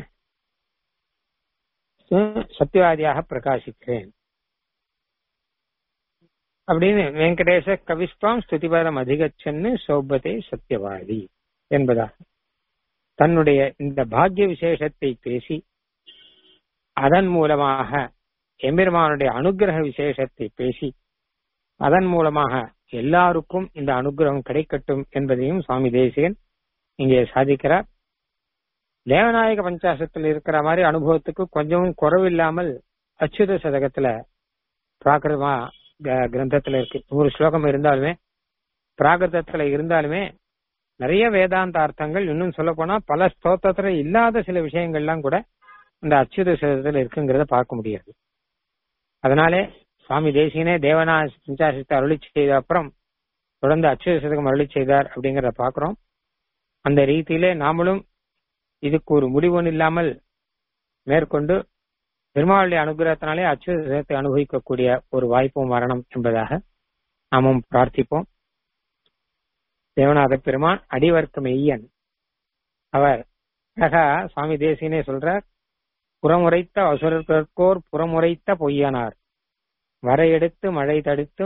சத்தியவாதியாக பிரகாசிக்கிறேன் அப்படின்னு வெங்கடேச கவிஸ்வாம் ஸ்துதிபரம் அதிகச்சன்னு சோபதே சத்தியவாதி என்பதாக தன்னுடைய இந்த பாக்கிய விசேஷத்தை பேசி அதன் மூலமாக எம்பெருமானுடைய அனுகிரக விசேஷத்தை பேசி அதன் மூலமாக எல்லாருக்கும் இந்த அனுகிரகம் கிடைக்கட்டும் என்பதையும் சுவாமி தேசிகன் இங்கே சாதிக்கிறார் தேவநாயக பஞ்சாசத்தில் இருக்கிற மாதிரி அனுபவத்துக்கு கொஞ்சமும் குறவில்லாமல் அச்சுத சதகத்துல பிராகிருதமா க- கிரந்தத்துல இருக்கு நூறு ஸ்லோகம் இருந்தாலுமே பிராகிருதத்துல இருந்தாலுமே நிறைய வேதாந்த அர்த்தங்கள் இன்னும் சொல்ல போனா பல ஸ்தோத்திரத்துல இல்லாத சில விஷயங்கள்லாம் கூட இந்த அச்சுத சதகத்துல இருக்குங்கிறத பார்க்க முடியாது அதனாலே சுவாமி தேசியனே தேவனா பஞ்சாசத்தை அருளி செய்த அப்புறம் தொடர்ந்து அச்சுத சதகம் அருளி செய்தார் அப்படிங்கறத பாக்குறோம் அந்த ரீதியிலே நாமளும் இதுக்கு ஒரு முடிவு இல்லாமல் மேற்கொண்டு பெருமாளுடைய அனுகிரகத்தினாலே அச்சுத சதகத்தை அனுபவிக்கக்கூடிய ஒரு வாய்ப்பும் வரணும் என்பதாக நாமும் பிரார்த்திப்போம் தேவநாத பெருமான் அடிவர்க்க மெய்யன் அவர் அழகா சுவாமி தேசியனே சொல்றார் புறமுறைத்த அசுரர்கோர் புறமுறைத்த பொய்யனார் வரையெடுத்து மழை தடுத்து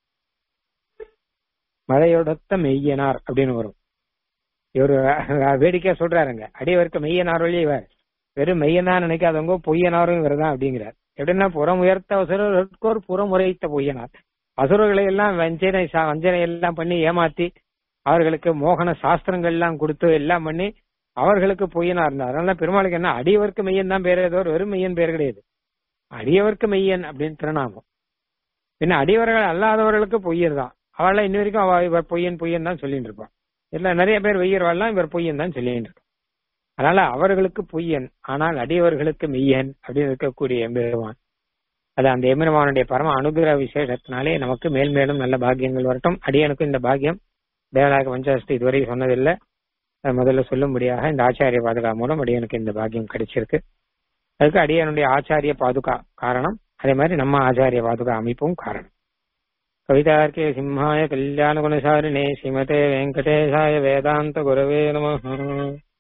மழையொடுத்த மெய்யனார் அப்படின்னு வரும் இவரு வேடிக்கையா சொல்றாருங்க அடிவர்க்க மெய்யனார் வழி இவர் வெறும் மெய்யனார் நினைக்காதவங்க பொய்யனாரும் இவர் தான் அப்படிங்கிறார் எப்படின்னா புறம் உயர்த்த அசுரர்கோர் புறம் உரைத்த பொய்யனார் அசுரர்களை எல்லாம் வஞ்சனை சா- வஞ்சனை எல்லாம் பண்ணி ஏமாத்தி அவர்களுக்கு மோகன சாஸ்திரங்கள் எல்லாம் கொடுத்து எல்லாம் பண்ணி அவர்களுக்கு பொய்யனா இருந்தார் அதனால பெருமாளுக்கு என்ன அடியவர்க்கு மெய்யன் தான் பேர் ஏதோ ஒரு வெறும் மெய்யன் பேர் கிடையாது அடியவர்க்கு மெய்யன் அப்படின்னு திருநாமம் பின்ன அடியவர்கள் அல்லாதவர்களுக்கு பொய்யர் தான் அவள்லாம் இன்ன வரைக்கும் அவ இவர் பொய்யன் பொய்யன் தான் சொல்லிட்டு இருப்பான் இல்ல நிறைய பேர் வெய்யர்வாள்லாம் இவர் பொய்யன் தான் சொல்லிட்டு இருப்பான் அதனால அவர்களுக்கு பொய்யன் ஆனால் அடியவர்களுக்கு மெய்யன் அப்படின்னு இருக்கக்கூடிய எம்பெருமான் அது அந்த எம்பெருமானுடைய பரம அனுகிரக விசேஷத்தினாலே நமக்கு மேல் மேலும் நல்ல பாக்கியங்கள் வரட்டும் அடியனுக்கும் இந்த பாக்கியம் தேவநாயக பஞ்சாசத்து இதுவரை சொன்னதில்லை அது முதல்ல சொல்லும்படியாக இந்த ஆச்சாரிய பாதுகா மூலம் அடியனுக்கு இந்த பாக்கியம் கிடைச்சிருக்கு அதுக்கு அடியனுடைய ஆச்சாரிய பாதுகா காரணம் அதே மாதிரி நம்ம ஆச்சாரிய பாதுகா அமைப்பும் காரணம் கவிதார்க்கே சிம்ஹாய கல்யாண குணசாரிணே ஸ்ரீமதே வெங்கடேசாய வேதாந்த குரவே நம